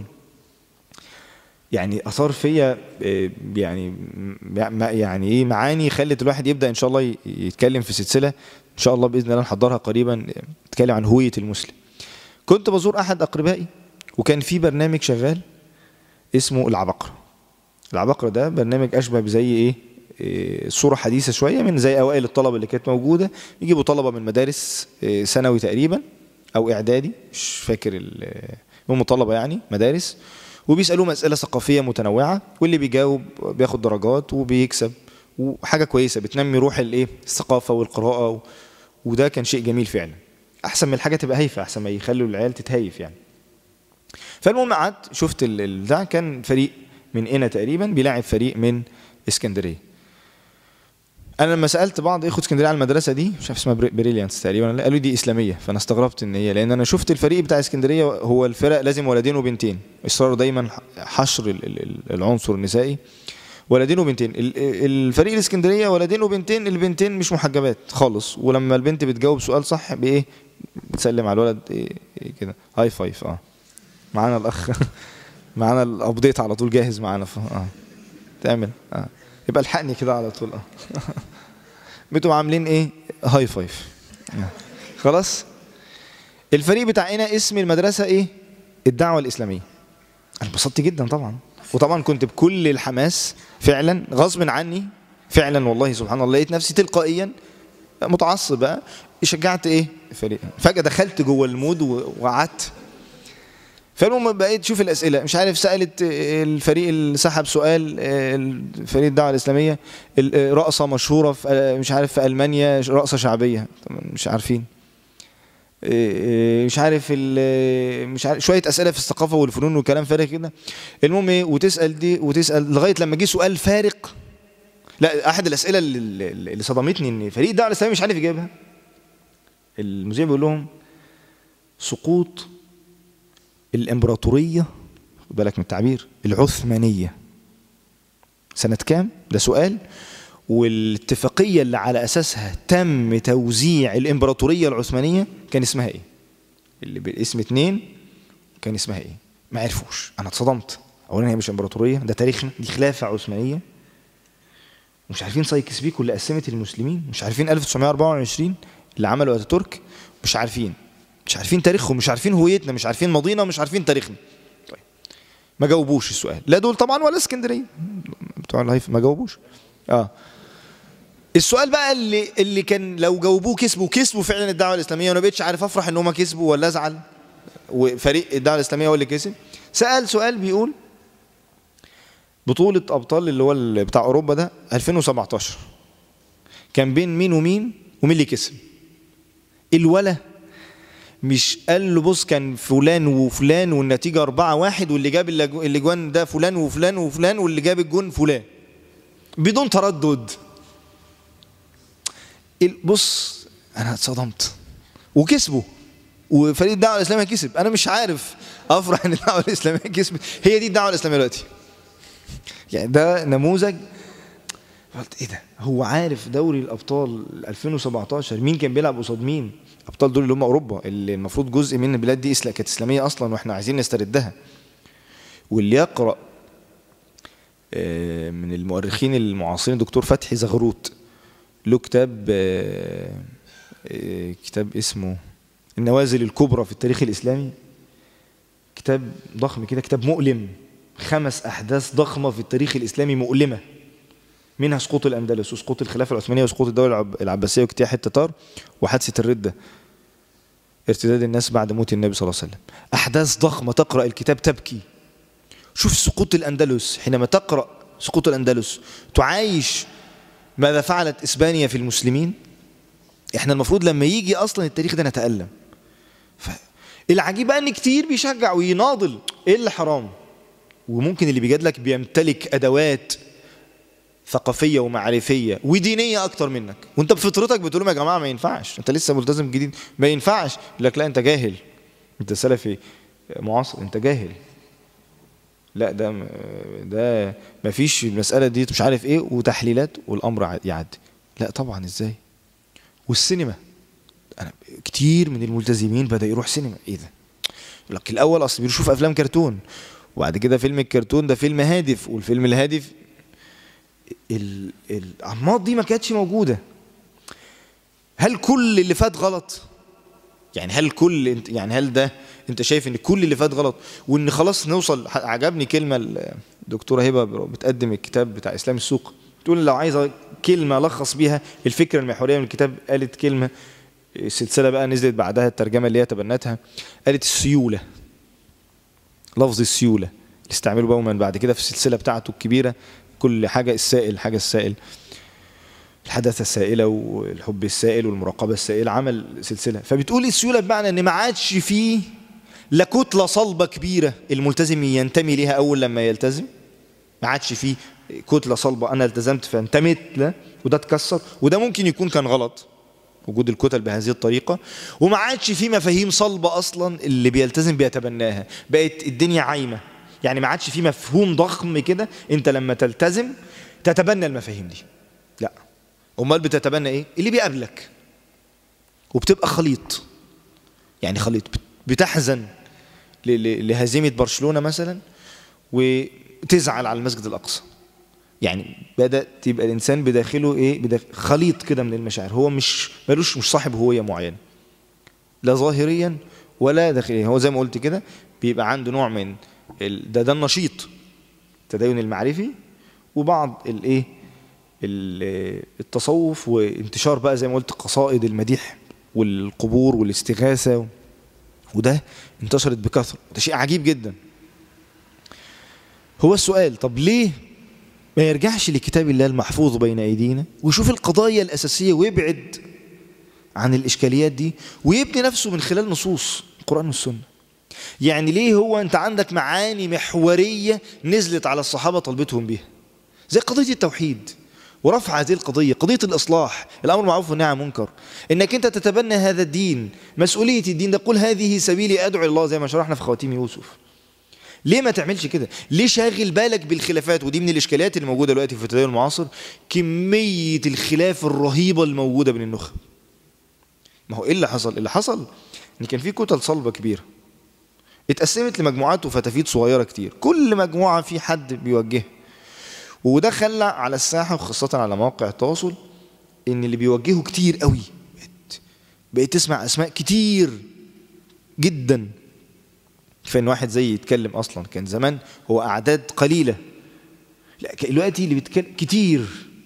[SPEAKER 1] يعني اثار فيا آه، يعني ما- يعني ايه معاني خلت الواحد يبدا ان شاء الله ي- يتكلم في سلسله ان شاء الله باذن الله نحضرها قريبا آه، نتكلم عن هويه المسلم كنت بزور احد اقربائي وكان في برنامج شغال اسمه العبقرة العبقرة ده برنامج أشبه بزي إيه إيه، صورة حديثة شوية من زي أوائل الطلبة اللي كانت موجودة يجيبوا طلبة من مدارس إيه، ثانوي تقريبا أو إعدادي مش فاكر ال- هم طلبة يعني مدارس وبيسألوهم أسئلة ثقافية متنوعة واللي بيجاوب بياخد درجات وبيكسب وحاجة كويسة بتنمي روح الإيه الثقافة والقراءة و... وده كان شيء جميل فعلا أحسن من الحاجة تبقى هايفة أحسن ما يخلوا العيال تتهيف يعني فالمهم قعدت شفت ال- ال- بتاع كان فريق من هنا تقريبا بيلاعب فريق من اسكندريه انا لما سالت بعض اخوه اسكندريه على المدرسه دي مش عارف اسمها بري- بريليانس تقريبا ولا- قالوا دي اسلاميه فانا استغربت ان هي لان انا شفت الفريق بتاع اسكندريه هو الفرق لازم ولدين وبنتين اصرار دايما حشر ال- ال- ال- العنصر النسائي ولدين وبنتين ال- الفريق الاسكندريه ولدين وبنتين البنتين مش محجبات خالص ولما البنت بتجاوب سؤال صح بايه بتسلم على الولد إيه إيه كده هاي فايف اه معانا الاخ معانا الابديت على طول جاهز معانا ف... اه تعمل اه يبقى الحقني كده على طول اه بتبقوا عاملين ايه هاي فايف آه. خلاص الفريق بتاعنا اسم المدرسه ايه الدعوه الاسلاميه انا انبسطت جدا طبعا وطبعا كنت بكل الحماس فعلا غصب عني فعلا والله سبحان الله لقيت نفسي تلقائيا متعصب بقى شجعت ايه فريق فجاه دخلت جوه المود و- وقعدت فالمهم بقيت تشوف الاسئله مش عارف سالت الفريق اللي سحب سؤال الفريق الدعوه الاسلاميه ال- رقصه مشهوره في مش عارف في المانيا رقصه شعبيه طبعاً مش عارفين مش عارف ال- مش عارف شويه اسئله في الثقافه والفنون وكلام فارغ كده المهم ايه وتسال دي وتسال لغايه لما جه سؤال فارق لا احد الاسئله اللي, اللي صدمتني ان فريق الدعوه الاسلاميه مش عارف يجيبها المذيع بيقول لهم سقوط الامبراطوريه خد بالك من التعبير العثمانيه سنه كام ده سؤال والاتفاقيه اللي على اساسها تم توزيع الامبراطوريه العثمانيه كان اسمها ايه اللي باسم اتنين كان اسمها ايه ما عرفوش انا اتصدمت اولا هي مش امبراطوريه ده تاريخنا دي خلافه عثمانيه مش عارفين سايكس بيكو اللي قسمت المسلمين مش عارفين 1924 اللي عمله اتاتورك مش عارفين مش عارفين تاريخهم مش عارفين هويتنا مش عارفين ماضينا مش عارفين تاريخنا طيب ما جاوبوش السؤال لا دول طبعا ولا اسكندريه بتوع الهيف ما جاوبوش اه السؤال بقى اللي اللي كان لو جاوبوه كسبوا كسبوا فعلا الدعوه الاسلاميه وانا بقتش عارف افرح ان هم كسبوا ولا ازعل وفريق الدعوه الاسلاميه هو اللي كسب سال سؤال بيقول بطوله ابطال اللي هو ال- بتاع اوروبا ده 2017 كان بين مين ومين ومين اللي كسب الولا مش قال له بص كان فلان وفلان والنتيجة أربعة واحد واللي جاب الأجو- الأجوان ده فلان وفلان وفلان واللي جاب الجون فلان بدون تردد ال- بص أنا اتصدمت وكسبوا وفريق الدعوة الإسلامية كسب أنا مش عارف أفرح إن الدعوة الإسلامية كسبت هي دي الدعوة الإسلامية دلوقتي يعني ده نموذج قلت ايه ده هو عارف دوري الابطال 2017 مين كان بيلعب قصاد مين ابطال دول اللي هم اوروبا اللي المفروض جزء من البلاد دي إسلا- كانت اسلاميه اصلا واحنا عايزين نستردها واللي يقرا آه، من المؤرخين المعاصرين دكتور فتحي زغروت له كتاب آه، آه، كتاب اسمه النوازل الكبرى في التاريخ الاسلامي كتاب ضخم كده كتاب مؤلم خمس احداث ضخمه في التاريخ الاسلامي مؤلمه منها سقوط الاندلس وسقوط الخلافه العثمانيه وسقوط الدوله العب- العباسيه واجتياح التتار وحادثه الرده ارتداد الناس بعد موت النبي صلى الله عليه وسلم احداث ضخمه تقرا الكتاب تبكي شوف سقوط الاندلس حينما تقرا سقوط الاندلس تعايش ماذا فعلت اسبانيا في المسلمين احنا المفروض لما يجي اصلا التاريخ ده نتالم ف... العجيب بقى ان كتير بيشجع ويناضل ايه اللي حرام وممكن اللي بيجادلك بيمتلك ادوات ثقافيه ومعرفيه ودينيه اكتر منك وانت بفطرتك بتقول لهم يا جماعه ما ينفعش انت لسه ملتزم جديد ما ينفعش يقول لك لا انت جاهل انت سلفي معاصر انت جاهل لا ده م- ده ما فيش المساله دي مش عارف ايه وتحليلات والامر ع- يعدي لا طبعا ازاي والسينما انا كتير من الملتزمين بدا يروح سينما ايه ده يقول لك الاول اصل بيشوف افلام كرتون وبعد كده فيلم الكرتون ده فيلم هادف والفيلم الهادف ال- الانماط دي ما كانتش موجوده هل كل اللي فات غلط يعني هل كل انت يعني هل ده انت شايف ان كل اللي فات غلط وان خلاص نوصل ح- عجبني كلمه الدكتوره هبه بتقدم الكتاب بتاع اسلام السوق تقول لو عايزه كلمه الخص بيها الفكره المحوريه من الكتاب قالت كلمه السلسله بقى نزلت بعدها الترجمه اللي هي تبنتها قالت السيوله لفظ السيوله اللي استعمله بقى من بعد كده في السلسله بتاعته الكبيره كل حاجه السائل حاجه السائل الحدث السائله والحب السائل والمراقبه السائله عمل سلسله فبتقول السيوله بمعنى ان ما عادش فيه لا كتله صلبه كبيره الملتزم ينتمي ليها اول لما يلتزم ما عادش فيه كتله صلبه انا التزمت فانتميت له وده اتكسر وده ممكن يكون كان غلط وجود الكتل بهذه الطريقه وما عادش فيه مفاهيم صلبه اصلا اللي بيلتزم بيتبناها بقت الدنيا عايمه يعني ما عادش فيه مفهوم ضخم كده انت لما تلتزم تتبنى المفاهيم دي لا امال بتتبنى ايه اللي بيقابلك وبتبقى خليط يعني خليط بتحزن ل- ل- لهزيمه برشلونه مثلا وتزعل على المسجد الاقصى يعني بدا تبقى الانسان بداخله ايه بداخل خليط كده من المشاعر هو مش ملوش مش صاحب هويه معينه لا ظاهريا ولا داخليا هو زي ما قلت كده بيبقى عنده نوع من ال- ده ده النشيط التدين المعرفي وبعض الايه ال- التصوف وانتشار بقى زي ما قلت قصائد المديح والقبور والاستغاثه وده انتشرت بكثره ده شيء عجيب جدا هو السؤال طب ليه ما يرجعش لكتاب الله المحفوظ بين ايدينا ويشوف القضايا الاساسيه ويبعد عن الاشكاليات دي ويبني نفسه من خلال نصوص القران والسنه يعني ليه هو انت عندك معاني محوريه نزلت على الصحابه طلبتهم بيها زي قضيه التوحيد ورفع هذه القضيه قضيه الاصلاح الامر معروف والنهي عن المنكر انك انت تتبنى هذا الدين مسؤوليه الدين ده قل هذه سبيلي ادعو الى الله زي ما شرحنا في خواتيم يوسف ليه ما تعملش كده ليه شاغل بالك بالخلافات ودي من الاشكاليات اللي موجوده دلوقتي في التدين المعاصر كميه الخلاف الرهيبه الموجوده بين النخب ما هو ايه اللي حصل اللي حصل ان كان في كتل صلبه كبيره اتقسمت لمجموعات وفتافيت صغيره كتير كل مجموعه في حد بيوجهها وده خلى على الساحه وخاصه على مواقع التواصل ان اللي بيوجهوا كتير قوي بقيت, بقيت تسمع اسماء كتير جدا كفايه ان واحد زي يتكلم اصلا كان زمان هو اعداد قليله لا دلوقتي اللي بيتكلم كتير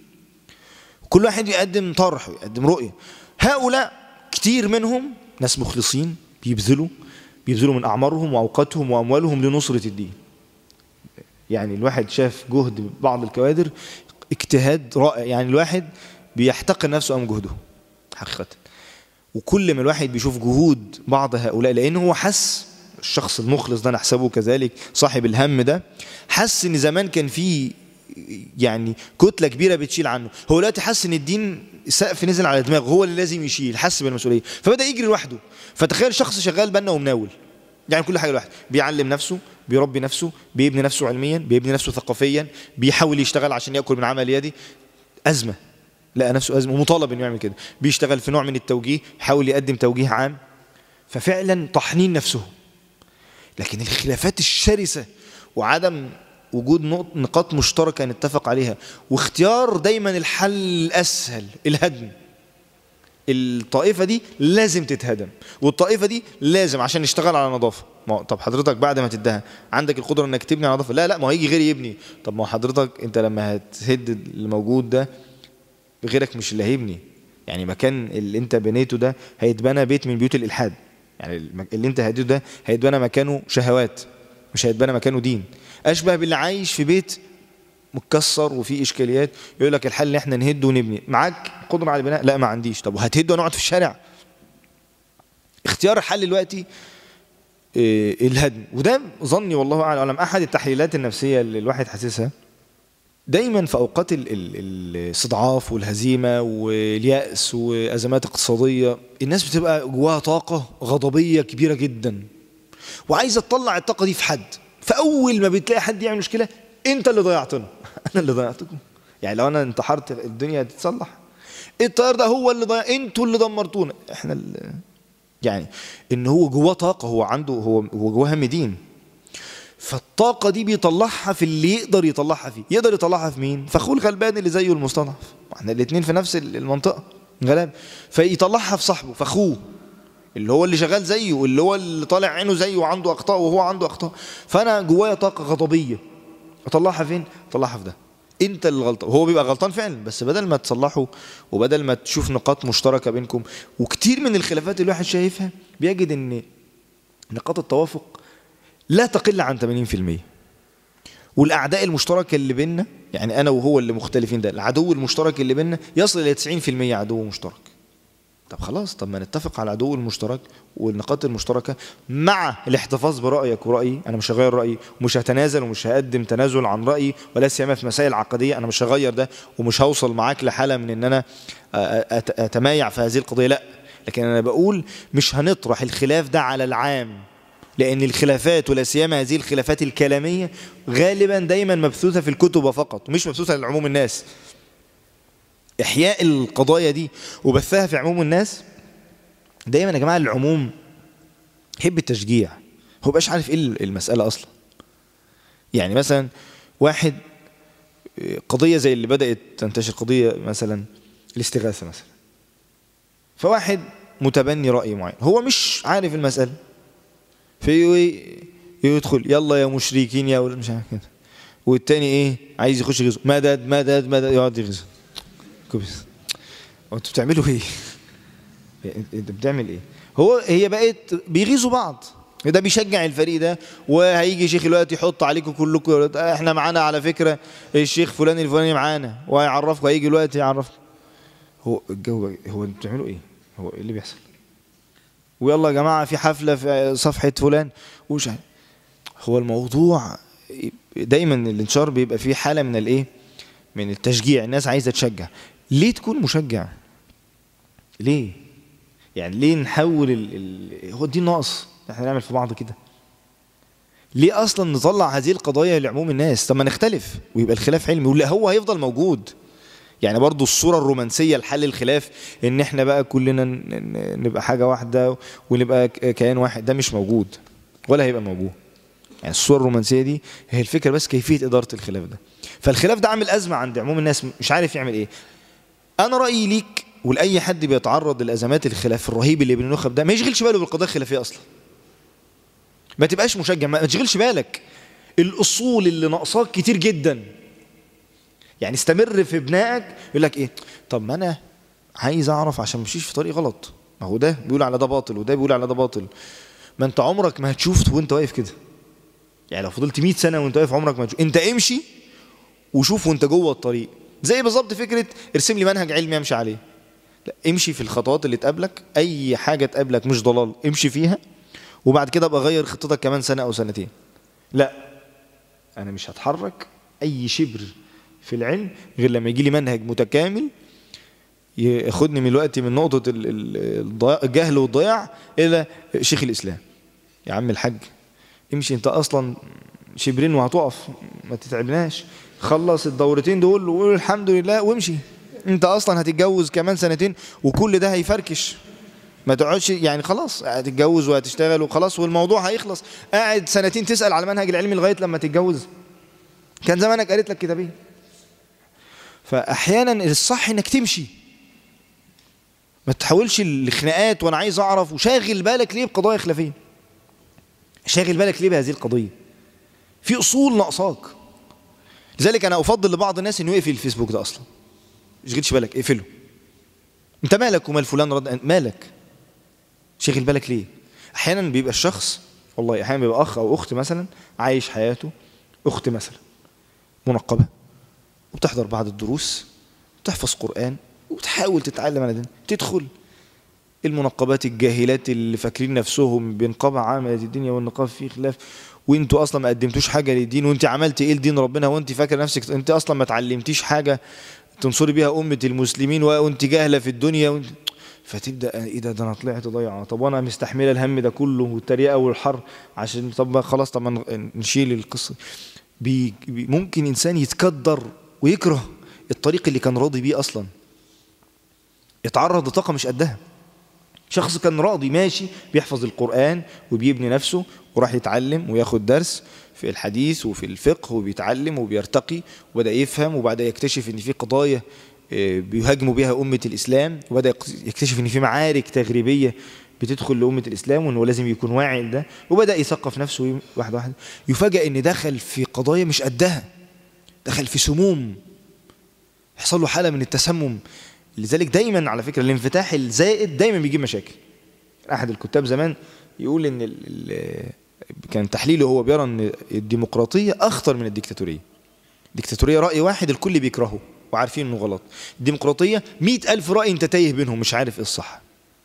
[SPEAKER 1] كل واحد يقدم طرح ويقدم رؤيه هؤلاء كتير منهم ناس مخلصين بيبذلوا بيبذلوا من اعمارهم واوقاتهم واموالهم لنصره الدين يعني الواحد شاف جهد بعض الكوادر اجتهاد رائع يعني الواحد بيحتقر نفسه امام جهده حقيقه وكل ما الواحد بيشوف جهود بعض هؤلاء لان هو حس الشخص المخلص ده نحسبه كذلك صاحب الهم ده حس ان زمان كان في يعني كتله كبيره بتشيل عنه هو دلوقتي حس ان الدين سقف نزل على دماغه هو اللي لازم يشيل حس بالمسؤوليه فبدا يجري لوحده فتخيل شخص شغال بنا ومناول يعني كل حاجه لوحده بيعلم نفسه بيربي نفسه بيبني نفسه علميا بيبني نفسه ثقافيا بيحاول يشتغل عشان ياكل من عمل يدي ازمه لقى نفسه ازمه ومطالب انه يعمل كده بيشتغل في نوع من التوجيه يحاول يقدم توجيه عام ففعلا طحنين نفسهم لكن الخلافات الشرسه وعدم وجود نقاط مشتركه نتفق عليها واختيار دايما الحل الاسهل الهدم الطائفة دي لازم تتهدم والطائفة دي لازم عشان نشتغل على نظافة ما طب حضرتك بعد ما تدها عندك القدرة انك تبني على نظافة لا لا ما هيجي غيري يبني طب ما حضرتك انت لما هتهد اللي موجود ده غيرك مش اللي هيبني يعني مكان اللي انت بنيته ده هيتبنى بيت من بيوت الالحاد يعني اللي انت هديته ده هيتبنى مكانه شهوات مش هيتبنى مكانه دين اشبه باللي عايش في بيت متكسر وفيه اشكاليات يقول لك الحل ان احنا نهد ونبني معاك قدره على البناء لا ما عنديش طب وهتهد ونقعد في الشارع اختيار الحل دلوقتي إيه، الهدم وده ظني والله اعلم احد التحليلات النفسيه اللي الواحد حاسسها دايما في اوقات ال- ال- الاستضعاف والهزيمه والياس وازمات اقتصاديه الناس بتبقى جواها طاقه غضبيه كبيره جدا وعايزه تطلع الطاقه دي في حد فاول ما بتلاقي حد يعمل مشكله انت اللي ضيعتنا انا اللي ضيعتكم يعني لو انا انتحرت الدنيا هتتصلح الطيار ده هو اللي ضيع انتوا اللي دمرتونا احنا اللي يعني ان هو جواه طاقه هو عنده هو هو جواه هم دين فالطاقه دي بيطلعها في اللي يقدر يطلعها فيه يقدر يطلعها في مين في اخوه الغلبان اللي زيه المستضعف احنا الاثنين في نفس المنطقه غلاب فيطلعها في صاحبه في اخوه اللي هو اللي شغال زيه اللي هو اللي طالع عينه زيه وعنده اخطاء وهو عنده اخطاء فانا جوايا طاقه غضبيه اطلعها فين اطلعها في ده انت اللي غلطان هو بيبقى غلطان فعلا بس بدل ما تصلحه وبدل ما تشوف نقاط مشتركه بينكم وكتير من الخلافات اللي الواحد شايفها بيجد ان نقاط التوافق لا تقل عن 80% والاعداء المشتركه اللي بيننا يعني انا وهو اللي مختلفين ده العدو المشترك اللي بيننا يصل الى 90% عدو مشترك طب خلاص طب ما نتفق على العدو المشترك والنقاط المشتركه مع الاحتفاظ برايك ورايي انا مش هغير رايي ومش هتنازل ومش هقدم تنازل عن رايي ولا سيما في مسائل عقديه انا مش هغير ده ومش هوصل معاك لحاله من ان انا أت- اتمايع في هذه القضيه لا لكن انا بقول مش هنطرح الخلاف ده على العام لان الخلافات ولا سيما هذه الخلافات الكلاميه غالبا دايما مبثوثه في الكتب فقط مش مبثوثه لعموم الناس احياء القضايا دي وبثها في عموم الناس دايما يا جماعه العموم يحب التشجيع هو بقاش عارف ايه المساله اصلا يعني مثلا واحد قضيه زي اللي بدات تنتشر قضيه مثلا الاستغاثه مثلا فواحد متبني راي معين هو مش عارف المساله في يدخل يلا يا مشركين يا ولا مش عارف كده والتاني ايه عايز يخش يغزو مدد مدد مدد يقعد يغزو كويس هو انتوا بتعملوا ايه؟ انت بتعمل ايه؟ هو هي بقت بيغيظوا بعض ده بيشجع الفريق ده وهيجي شيخ الوقت يحط عليكم كلكم يا ولاد. احنا معانا على فكره الشيخ فلان الفلاني معانا وهيعرفكم هيجي الوقت يعرفكم هو الجو هو انتوا بتعملوا ايه؟ هو ايه اللي بيحصل؟ ويلا يا جماعه في حفله في صفحه فلان ومش عارف. هو الموضوع دايما الانتشار بيبقى فيه حاله من الايه؟ من التشجيع الناس عايزه تشجع ليه تكون مشجع ليه يعني ليه نحول ال... ال... هو دي ناقص احنا نعمل في بعض كده ليه اصلا نطلع هذه القضايا لعموم الناس طب ما نختلف ويبقى الخلاف علمي ولا هو هيفضل موجود يعني برضو الصورة الرومانسية لحل الخلاف ان احنا بقى كلنا نبقى حاجة واحدة ونبقى كيان واحد ده مش موجود ولا هيبقى موجود يعني الصورة الرومانسية دي هي الفكرة بس كيفية إدارة الخلاف ده فالخلاف ده عامل أزمة عند عموم الناس مش عارف يعمل إيه أنا رأيي ليك ولأي حد بيتعرض للأزمات الخلاف الرهيب اللي بين النخب ده ما يشغلش باله بالقضايا الخلافية أصلا ما تبقاش مشجع ما تشغلش بالك الأصول اللي ناقصاك كتير جدا يعني استمر في بنائك يقول لك إيه طب ما أنا عايز أعرف عشان مشيش في طريق غلط ما هو ده بيقول على ده باطل وده بيقول على ده باطل ما أنت عمرك ما هتشوف وأنت واقف كده يعني لو فضلت 100 سنه وانت واقف عمرك ما تشوف انت امشي وشوف وانت جوه الطريق زي بالظبط فكره ارسم لي منهج علمي امشي عليه لا امشي في الخطوات اللي تقابلك اي حاجه تقابلك مش ضلال امشي فيها وبعد كده ابقى غير خطتك كمان سنه او سنتين لا انا مش هتحرك اي شبر في العلم غير لما يجي لي منهج متكامل ياخدني من الوقت من نقطه الجهل والضياع الى شيخ الاسلام يا عم الحاج امشي انت اصلا شبرين وهتقف ما تتعبناش خلص الدورتين دول وقول الحمد لله وامشي انت اصلا هتتجوز كمان سنتين وكل ده هيفركش ما تقعدش يعني خلاص هتتجوز وهتشتغل وخلاص والموضوع هيخلص قاعد سنتين تسال على المنهج العلمي لغايه لما تتجوز كان زمانك قريت لك كتابين فاحيانا الصح انك تمشي ما تحاولش الخناقات وانا عايز اعرف وشاغل بالك ليه بقضايا خلافيه شاغل بالك ليه بهذه القضية في أصول ناقصاك لذلك أنا أفضل لبعض الناس إنه يقفل الفيسبوك ده أصلا شغلش بالك اقفله أنت مالك ومال فلان رد مالك شاغل بالك ليه أحيانا بيبقى الشخص والله أحيانا بيبقى أخ أو أخت مثلا عايش حياته أخت مثلا منقبة وبتحضر بعض الدروس وتحفظ قرآن وتحاول تتعلم على دين تدخل المنقبات الجاهلات اللي فاكرين نفسهم بنقاب عامة الدنيا والنقاب فيه خلاف وانتوا اصلا ما قدمتوش حاجه للدين وانت عملت ايه لدين ربنا وانت فاكره نفسك انت اصلا ما اتعلمتيش حاجه تنصري بيها امه المسلمين وانت جاهله في الدنيا وانت فتبدا ايه ده ده انا طلعت ضايعه طب وانا مستحمله الهم ده كله والتريقه والحر عشان طب ما خلاص طب ما نشيل القصه بي بي ممكن انسان يتكدر ويكره الطريق اللي كان راضي بيه اصلا يتعرض لطاقه مش قدها شخص كان راضي ماشي بيحفظ القرآن وبيبني نفسه وراح يتعلم وياخد درس في الحديث وفي الفقه وبيتعلم وبيرتقي وبدأ يفهم وبعد يكتشف ان في قضايا بيهاجموا بها أمة الإسلام وبدأ يكتشف ان في معارك تغريبية بتدخل لأمة الإسلام وانه لازم يكون واعي لده وبدأ يثقف نفسه واحد واحد يفاجأ ان دخل في قضايا مش قدها دخل في سموم يحصل له حالة من التسمم لذلك دايما على فكرة الانفتاح الزائد دايما بيجيب مشاكل أحد الكتاب زمان يقول إن ال ال كان تحليله هو بيرى أن الديمقراطية أخطر من الديكتاتورية الديكتاتورية رأي واحد الكل بيكرهه وعارفين إنه غلط الديمقراطية مئة ألف رأي أنت تايه بينهم مش عارف إيه الصح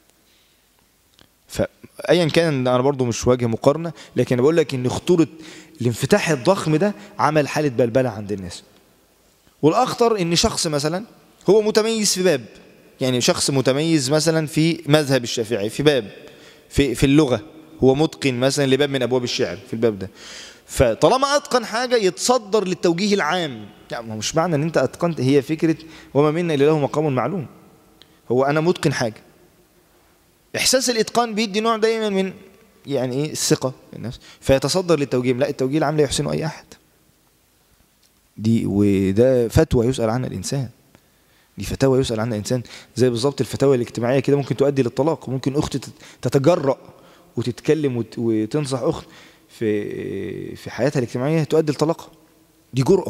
[SPEAKER 1] فأيا كان أنا برضو مش واجه مقارنة لكن أنا بقول لك إن خطورة الانفتاح الضخم ده عمل حالة بلبلة عند الناس والأخطر إن شخص مثلا هو متميز في باب يعني شخص متميز مثلا في مذهب الشافعي في باب في في اللغة هو متقن مثلا لباب من أبواب الشعر في الباب ده فطالما أتقن حاجة يتصدر للتوجيه العام يعني مش معنى أن أنت أتقنت هي فكرة وما منا إلا له مقام معلوم هو أنا متقن حاجة إحساس الإتقان بيدي نوع دايما من يعني إيه الثقة النفس فيتصدر للتوجيه لا التوجيه العام لا يحسنه أي أحد دي وده فتوى يسأل عنها الإنسان دي فتاوى يسأل عنها إنسان زي بالظبط الفتاوى الاجتماعية كده ممكن تؤدي للطلاق ممكن أخت تتجرأ وتتكلم وتنصح أخت في في حياتها الاجتماعية تؤدي لطلاقها دي جرأة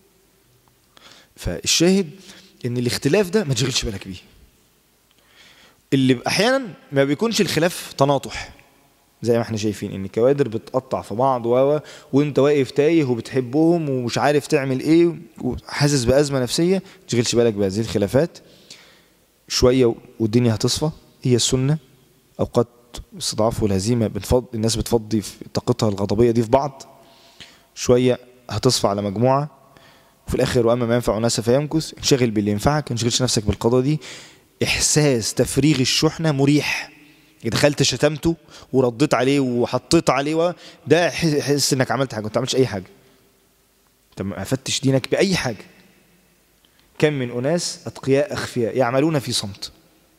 [SPEAKER 1] فالشاهد إن الاختلاف ده ما تشغلش بالك بيه اللي أحيانا ما بيكونش الخلاف تناطح زي ما احنا شايفين ان الكوادر بتقطع في بعض و وانت واقف تايه وبتحبهم ومش عارف تعمل ايه وحاسس بازمه نفسيه ما تشغلش بالك بهذه الخلافات شويه والدنيا هتصفى هي السنه اوقات استضعاف والهزيمه بنفض الناس بتفضي في طاقتها الغضبيه دي في بعض شويه هتصفى على مجموعه وفي الاخر واما ما ينفع الناس فيمكث انشغل باللي ينفعك ما تشغلش نفسك بالقضاء دي احساس تفريغ الشحنه مريح دخلت شتمته ورديت عليه وحطيت عليه ده حس انك عملت حاجه انت ما عملتش اي حاجه انت ما افتش دينك باي حاجه كم من اناس اتقياء اخفياء يعملون في صمت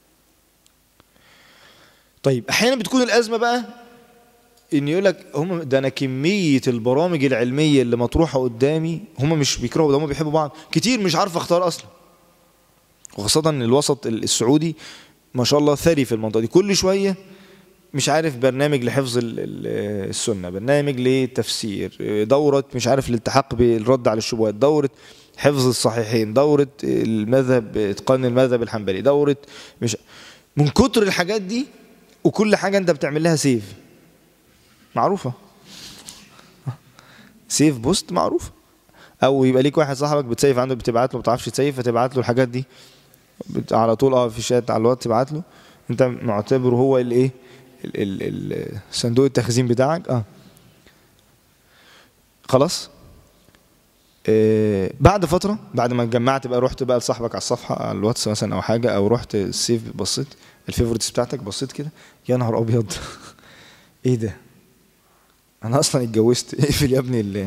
[SPEAKER 1] طيب احيانا بتكون الازمه بقى ان يقول لك هم ده انا كميه البرامج العلميه اللي مطروحه قدامي هم مش بيكرهوا ده هم بيحبوا بعض كتير مش عارف اختار اصلا وخاصه الوسط السعودي ما شاء الله ثري في المنطقه دي كل شويه مش عارف برنامج لحفظ السنه برنامج للتفسير دوره مش عارف الالتحاق بالرد على الشبهات دوره حفظ الصحيحين دوره المذهب اتقان المذهب الحنبلي دوره مش من كتر الحاجات دي وكل حاجه انت بتعمل لها سيف معروفه سيف بوست معروفه او يبقى ليك واحد صاحبك بتسيف عنده بتبعت له ما بتعرفش تسيف فتبعت له الحاجات دي على طول اه في شات على الواتس تبعت له انت معتبره هو الايه صندوق التخزين بتاعك اه خلاص آه بعد فتره بعد ما اتجمعت بقى رحت بقى لصاحبك على الصفحه على الواتس مثلا او حاجه او رحت السيف بصيت الفيفورتس بتاعتك بصيت كده يا نهار ابيض ايه ده انا اصلا اتجوزت اقفل يا ابني اللي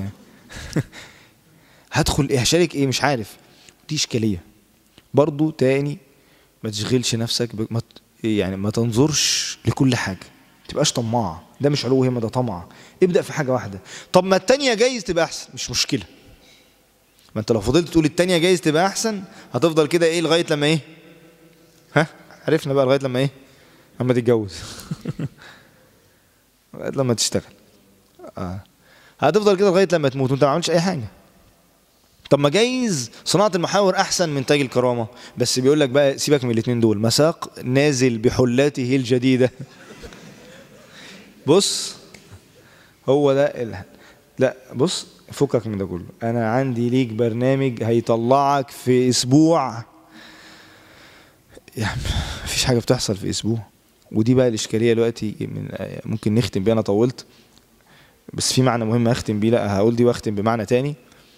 [SPEAKER 1] هدخل ايه هشارك ايه مش عارف دي اشكاليه برضو تاني ما تشغلش نفسك ب... ما يعني ما تنظرش لكل حاجة ما تبقاش طماع ده مش علو همة ده طمع ابدأ في حاجة واحدة طب ما التانية جايز تبقى أحسن مش مشكلة ما انت لو فضلت تقول التانية جايز تبقى أحسن هتفضل كده ايه لغاية لما ايه ها عرفنا بقى لغاية لما ايه لما تتجوز لغاية لما تشتغل آه. هتفضل كده لغاية لما تموت وانت ما عملتش أي حاجة طب ما جايز صناعة المحاور أحسن من تاج الكرامة بس بيقول لك بقى سيبك من الاثنين دول مساق نازل بحلاته الجديدة بص هو ده ال... لا بص فكك من ده كله أنا عندي ليك برنامج هيطلعك في أسبوع يعني مفيش حاجة بتحصل في أسبوع ودي بقى الاشكاليه دلوقتي من ممكن نختم بيها انا طولت بس في معنى مهم اختم بيه لا هقول دي واختم بمعنى تاني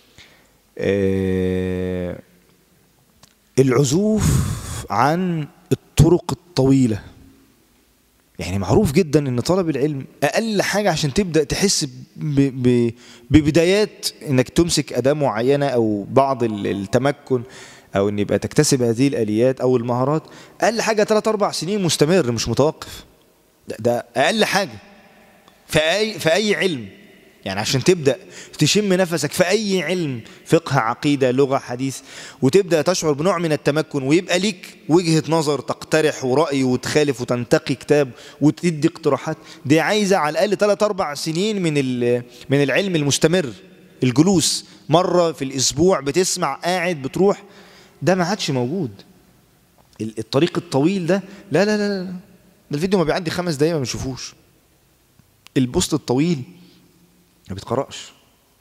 [SPEAKER 1] آه، العزوف عن الطرق الطويله يعني معروف جدا ان طلب العلم اقل حاجه عشان تبدا تحس ب ب ببدايات انك تمسك اداه معينه او بعض ال- التمكن او ان يبقى تكتسب هذه الاليات او المهارات اقل حاجه 3 4 سنين مستمر مش متوقف ده, ده اقل حاجه في اي في اي علم يعني عشان تبدا تشم نفسك في اي علم فقه عقيده لغه حديث وتبدا تشعر بنوع من التمكن ويبقى ليك وجهه نظر تقترح وراي وتخالف وتنتقي كتاب وتدي اقتراحات دي عايزه على الاقل 3 4 سنين من ال- من العلم المستمر الجلوس مره في الاسبوع بتسمع قاعد بتروح ده ما عادش موجود ال- الطريق الطويل ده لا لا لا لا ده الفيديو ما بيعدي خمس دقايق ما بنشوفوش البوست الطويل ما بيتقرأش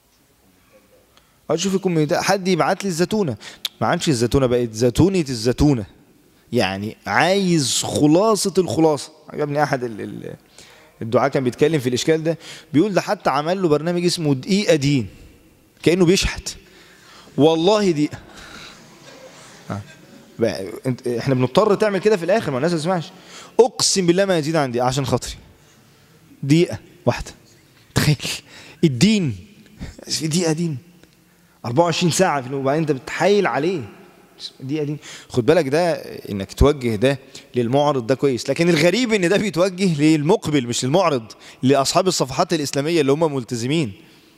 [SPEAKER 1] اشوف يكون حد يبعت لي الزتونه ما عادش الزتونه بقت زتونه الزتونه يعني عايز خلاصه الخلاصه عجبني احد ال- ال- الدعاء كان بيتكلم في الاشكال ده بيقول ده حتى عمل له برنامج اسمه دقيقه دين كانه بيشحت والله دقيقه آه. بقى انت احنا بنضطر تعمل كده في الاخر ما الناس ما تسمعش اقسم بالله ما يزيد عن دقيقه عشان خاطري دقيقه واحده تخيل الدين في دقيقه دين 24 ساعه في اليوم وبعدين انت بتحايل عليه دقيقه دين خد بالك ده انك توجه ده للمعرض ده كويس لكن الغريب ان ده بيتوجه للمقبل مش للمعرض لاصحاب الصفحات الاسلاميه اللي هم ملتزمين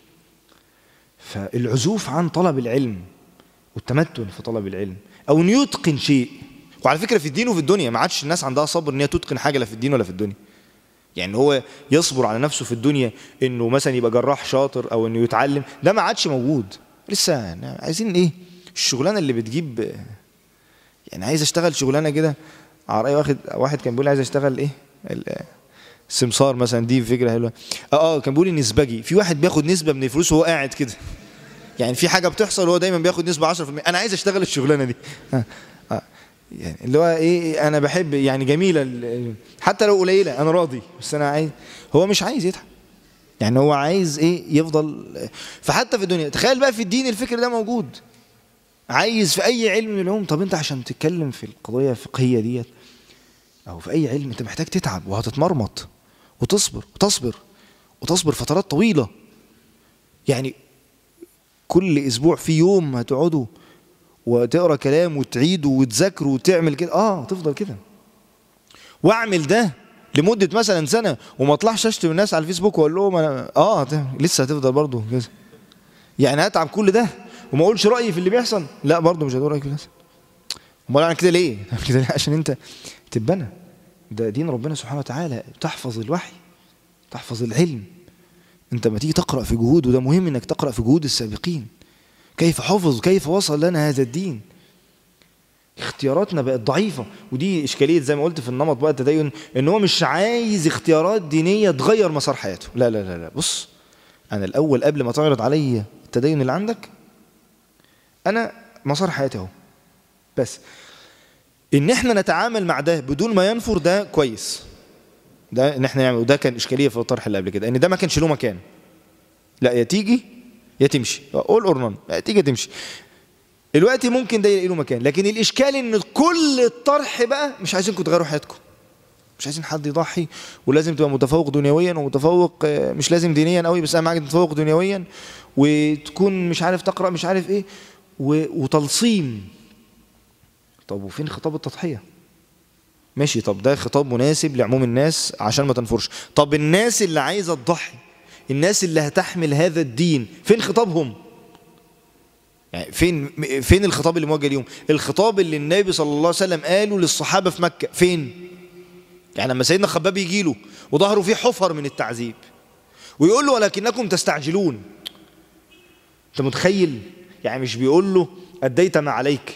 [SPEAKER 1] فالعزوف عن طلب العلم والتمتن في طلب العلم او انه يتقن شيء وعلى فكره في الدين وفي الدنيا ما عادش الناس عندها صبر ان هي تتقن حاجه لا في الدين ولا في الدنيا يعني هو يصبر على نفسه في الدنيا انه مثلا يبقى جراح شاطر او انه يتعلم ده ما عادش موجود لسه عايزين ايه الشغلانه اللي بتجيب يعني عايز اشتغل شغلانه كده على راي واحد واحد كان بيقول عايز اشتغل ايه ال- السمسار مثلا دي فكره حلوه اه اه كان بيقول النسبجي في واحد بياخد نسبه من الفلوس وهو قاعد كده يعني في حاجه بتحصل وهو دايما بياخد نسبه 10% انا عايز اشتغل الشغلانه دي آه. آه. يعني اللي هو ايه انا بحب يعني جميله ال- حتى لو قليله انا راضي بس انا عايز هو مش عايز يتعب يعني هو عايز ايه يفضل فحتى في الدنيا تخيل بقى في الدين الفكر ده موجود عايز في اي علم من العلوم طب انت عشان تتكلم في القضيه الفقهيه ديت او في اي علم انت محتاج تتعب وهتتمرمط وتصبر وتصبر وتصبر فترات طويله يعني كل اسبوع في يوم هتقعدوا وتقرا كلام وتعيده وتذاكره وتعمل كده اه تفضل كده واعمل ده لمده مثلا سنه وما اطلعش اشتم الناس على الفيسبوك واقول لهم انا اه هت- لسه هتفضل برضه كده يعني هتعب كل ده وما اقولش رايي في اللي بيحصل لا برضه مش هقول رايي في اللي بيحصل امال اعمل كده ليه؟ اعمل كده ليه عشان انت تتبنى ده دين ربنا سبحانه وتعالى تحفظ الوحي تحفظ العلم انت ما تيجي تقرا في جهود وده مهم انك تقرا في جهود السابقين كيف حفظ كيف وصل لنا هذا الدين اختياراتنا بقت ضعيفة ودي إشكالية زي ما قلت في النمط بقى التدين إن هو مش عايز اختيارات دينية تغير مسار حياته لا لا لا لا بص أنا الأول قبل ما تعرض عليا التدين اللي عندك أنا مسار حياتي أهو بس إن إحنا نتعامل مع ده بدون ما ينفر ده كويس ده إن إحنا نعمل وده كان إشكالية في الطرح اللي قبل كده إن ده ما كانش له مكان لا يا تيجي يا تمشي قول أورنان يا تيجي يا تمشي دلوقتي ممكن ده يلاقي له مكان لكن الاشكال ان كل الطرح بقى مش عايزينكم تغيروا حياتكم مش عايزين حد يضحي ولازم تبقى متفوق دنيويا ومتفوق آه، مش لازم دينيا قوي بس اهم حاجه تتفوق دنيويا وتكون مش عارف تقرا مش عارف ايه و- وتلصيم طب وفين خطاب التضحيه ماشي طب ده خطاب مناسب لعموم الناس عشان ما تنفرش طب الناس اللي عايزه تضحي الناس اللي هتحمل هذا الدين فين خطابهم يعني فين فين الخطاب اللي موجه ليهم الخطاب اللي النبي صلى الله عليه وسلم قاله للصحابه في مكه فين يعني لما سيدنا خباب يجي له وظهره فيه حفر من التعذيب ويقول له ولكنكم تستعجلون انت متخيل يعني مش بيقول له اديت ما عليك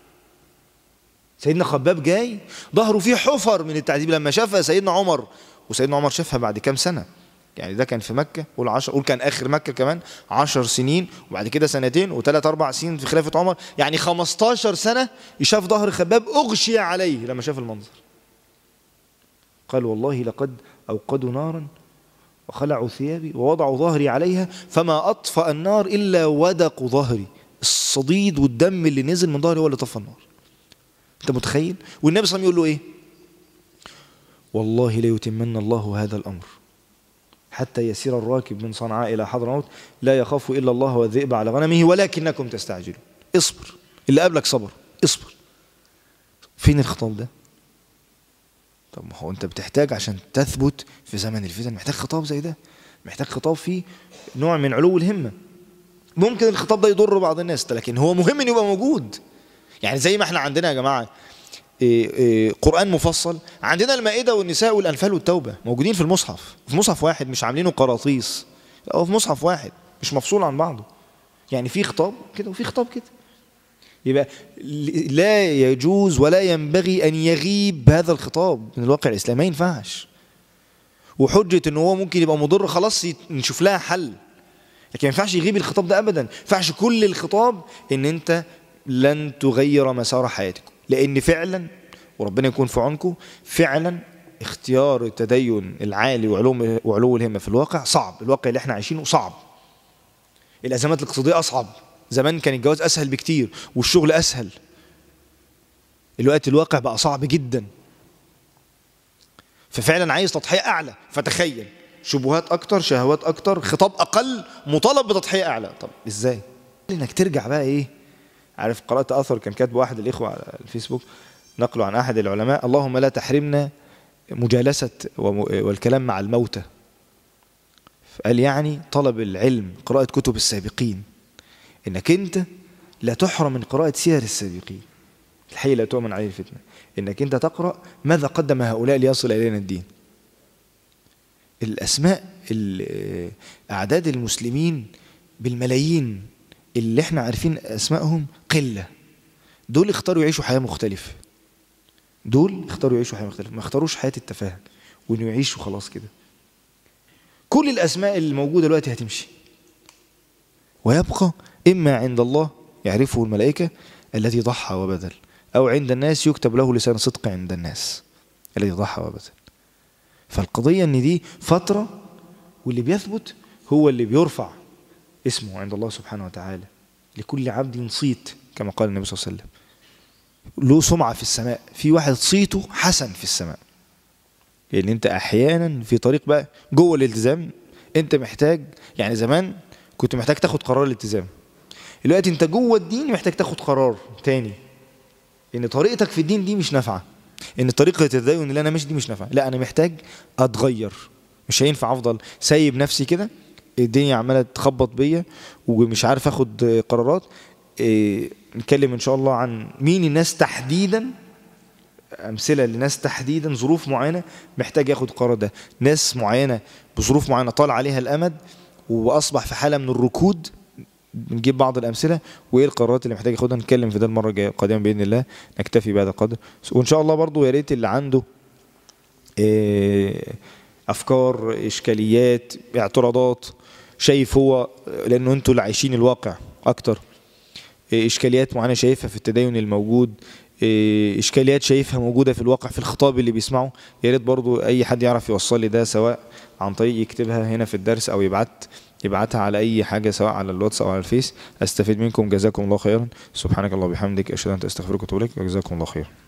[SPEAKER 1] سيدنا خباب جاي ظهره فيه حفر من التعذيب لما شافها سيدنا عمر وسيدنا عمر شافها بعد كام سنه يعني ده كان في مكة قول عشر قول كان آخر مكة كمان عشر سنين وبعد كده سنتين وثلاث أربع سنين في خلافة عمر يعني 15 سنة يشاف ظهر خباب أغشي عليه لما شاف المنظر قال والله لقد أوقدوا نارا وخلعوا ثيابي ووضعوا ظهري عليها فما أطفأ النار إلا ودق ظهري الصديد والدم اللي نزل من ظهري هو اللي طفى النار أنت متخيل والنبي صلى الله عليه وسلم يقول له إيه والله ليتمن الله هذا الأمر حتى يسير الراكب من صنعاء إلى حضرموت لا يخاف إلا الله والذئب على غنمه ولكنكم تستعجلون اصبر اللي قبلك صبر اصبر فين الخطاب ده طب ما هو انت بتحتاج عشان تثبت في زمن الفتن محتاج خطاب زي ده محتاج خطاب فيه نوع من علو الهمة ممكن الخطاب ده يضر بعض الناس لكن هو مهم انه يبقى موجود يعني زي ما احنا عندنا يا جماعة إيه إيه قرآن مفصل عندنا المائدة والنساء والأنفال والتوبة موجودين في المصحف في مصحف واحد مش عاملينه قراطيس هو في مصحف واحد مش مفصول عن بعضه يعني في خطاب كده وفي خطاب كده يبقى لا يجوز ولا ينبغي أن يغيب هذا الخطاب من الواقع الإسلامي ما ينفعش وحجة أنه هو ممكن يبقى مضر خلاص نشوف لها حل لكن ما ينفعش يغيب الخطاب ده أبدا ما ينفعش كل الخطاب أن أنت لن تغير مسار حياتك لأن فعلا وربنا يكون في عونكم فعلا اختيار التدين العالي وعلو وعلو الهمة في الواقع صعب الواقع اللي احنا عايشينه صعب الأزمات الاقتصادية أصعب زمان كان الجواز أسهل بكتير والشغل أسهل الوقت الواقع بقى صعب جدا ففعلا عايز تضحية أعلى فتخيل شبهات أكتر شهوات أكتر خطاب أقل مطالب بتضحية أعلى طب إزاي؟ إنك ترجع بقى إيه عارف قرأت أثر كان كاتب واحد الإخوة على الفيسبوك نقله عن أحد العلماء اللهم لا تحرمنا مجالسة والكلام مع الموتى قال يعني طلب العلم قراءة كتب السابقين انك انت لا تحرم من قراءة سير السابقين الحي لا تؤمن عليه الفتنة انك انت تقرأ ماذا قدم هؤلاء ليصل الينا الدين الاسماء اعداد المسلمين بالملايين اللي احنا عارفين اسمائهم قلة دول اختاروا يعيشوا حياة مختلفة دول اختاروا يعيشوا حياة مختلفة ما اختاروش حياة التفاهة وانه يعيشوا خلاص كده كل الاسماء اللي موجودة دلوقتي هتمشي ويبقى إما عند الله يعرفه الملائكة الذي ضحى وبذل أو عند الناس يكتب له لسان صدق عند الناس الذي ضحى وبذل فالقضية أن دي فترة واللي بيثبت هو اللي بيرفع اسمه عند الله سبحانه وتعالى لكل عبد صيت كما قال النبي صلى الله عليه وسلم له سمعة في السماء في واحد صيته حسن في السماء لأن يعني أنت أحيانا في طريق بقى جوه الالتزام أنت محتاج يعني زمان كنت محتاج تاخد قرار الالتزام دلوقتي انت جوه الدين محتاج تاخد قرار تاني ان طريقتك في الدين دي مش نافعه ان طريقه التدين اللي انا ماشي دي مش نافعه لا انا محتاج اتغير مش هينفع افضل سايب نفسي كده الدنيا عماله تخبط بيا ومش عارف اخد قرارات إيه نتكلم ان شاء الله عن مين الناس تحديدا امثله لناس تحديدا ظروف معينه محتاج ياخد القرار ده ناس معينه بظروف معينه طال عليها الامد واصبح في حاله من الركود نجيب بعض الامثله وايه القرارات اللي محتاج ياخدها نتكلم في ده المره الجايه القادمه باذن الله نكتفي بهذا القدر وان شاء الله برضو يا ريت اللي عنده افكار اشكاليات اعتراضات شايف هو لانه انتوا اللي عايشين الواقع اكتر اشكاليات معينه شايفها في التدين الموجود اشكاليات شايفها موجوده في الواقع في الخطاب اللي بيسمعه يا ريت برضو اي حد يعرف يوصل لي ده سواء عن طريق يكتبها هنا في الدرس او يبعت يبعتها على اي حاجه سواء على الواتس او على الفيس استفيد منكم جزاكم الله خيرا سبحانك اللهم وبحمدك اشهد ان لا اله الا انت استغفرك واتوب اليك وجزاكم الله خيرا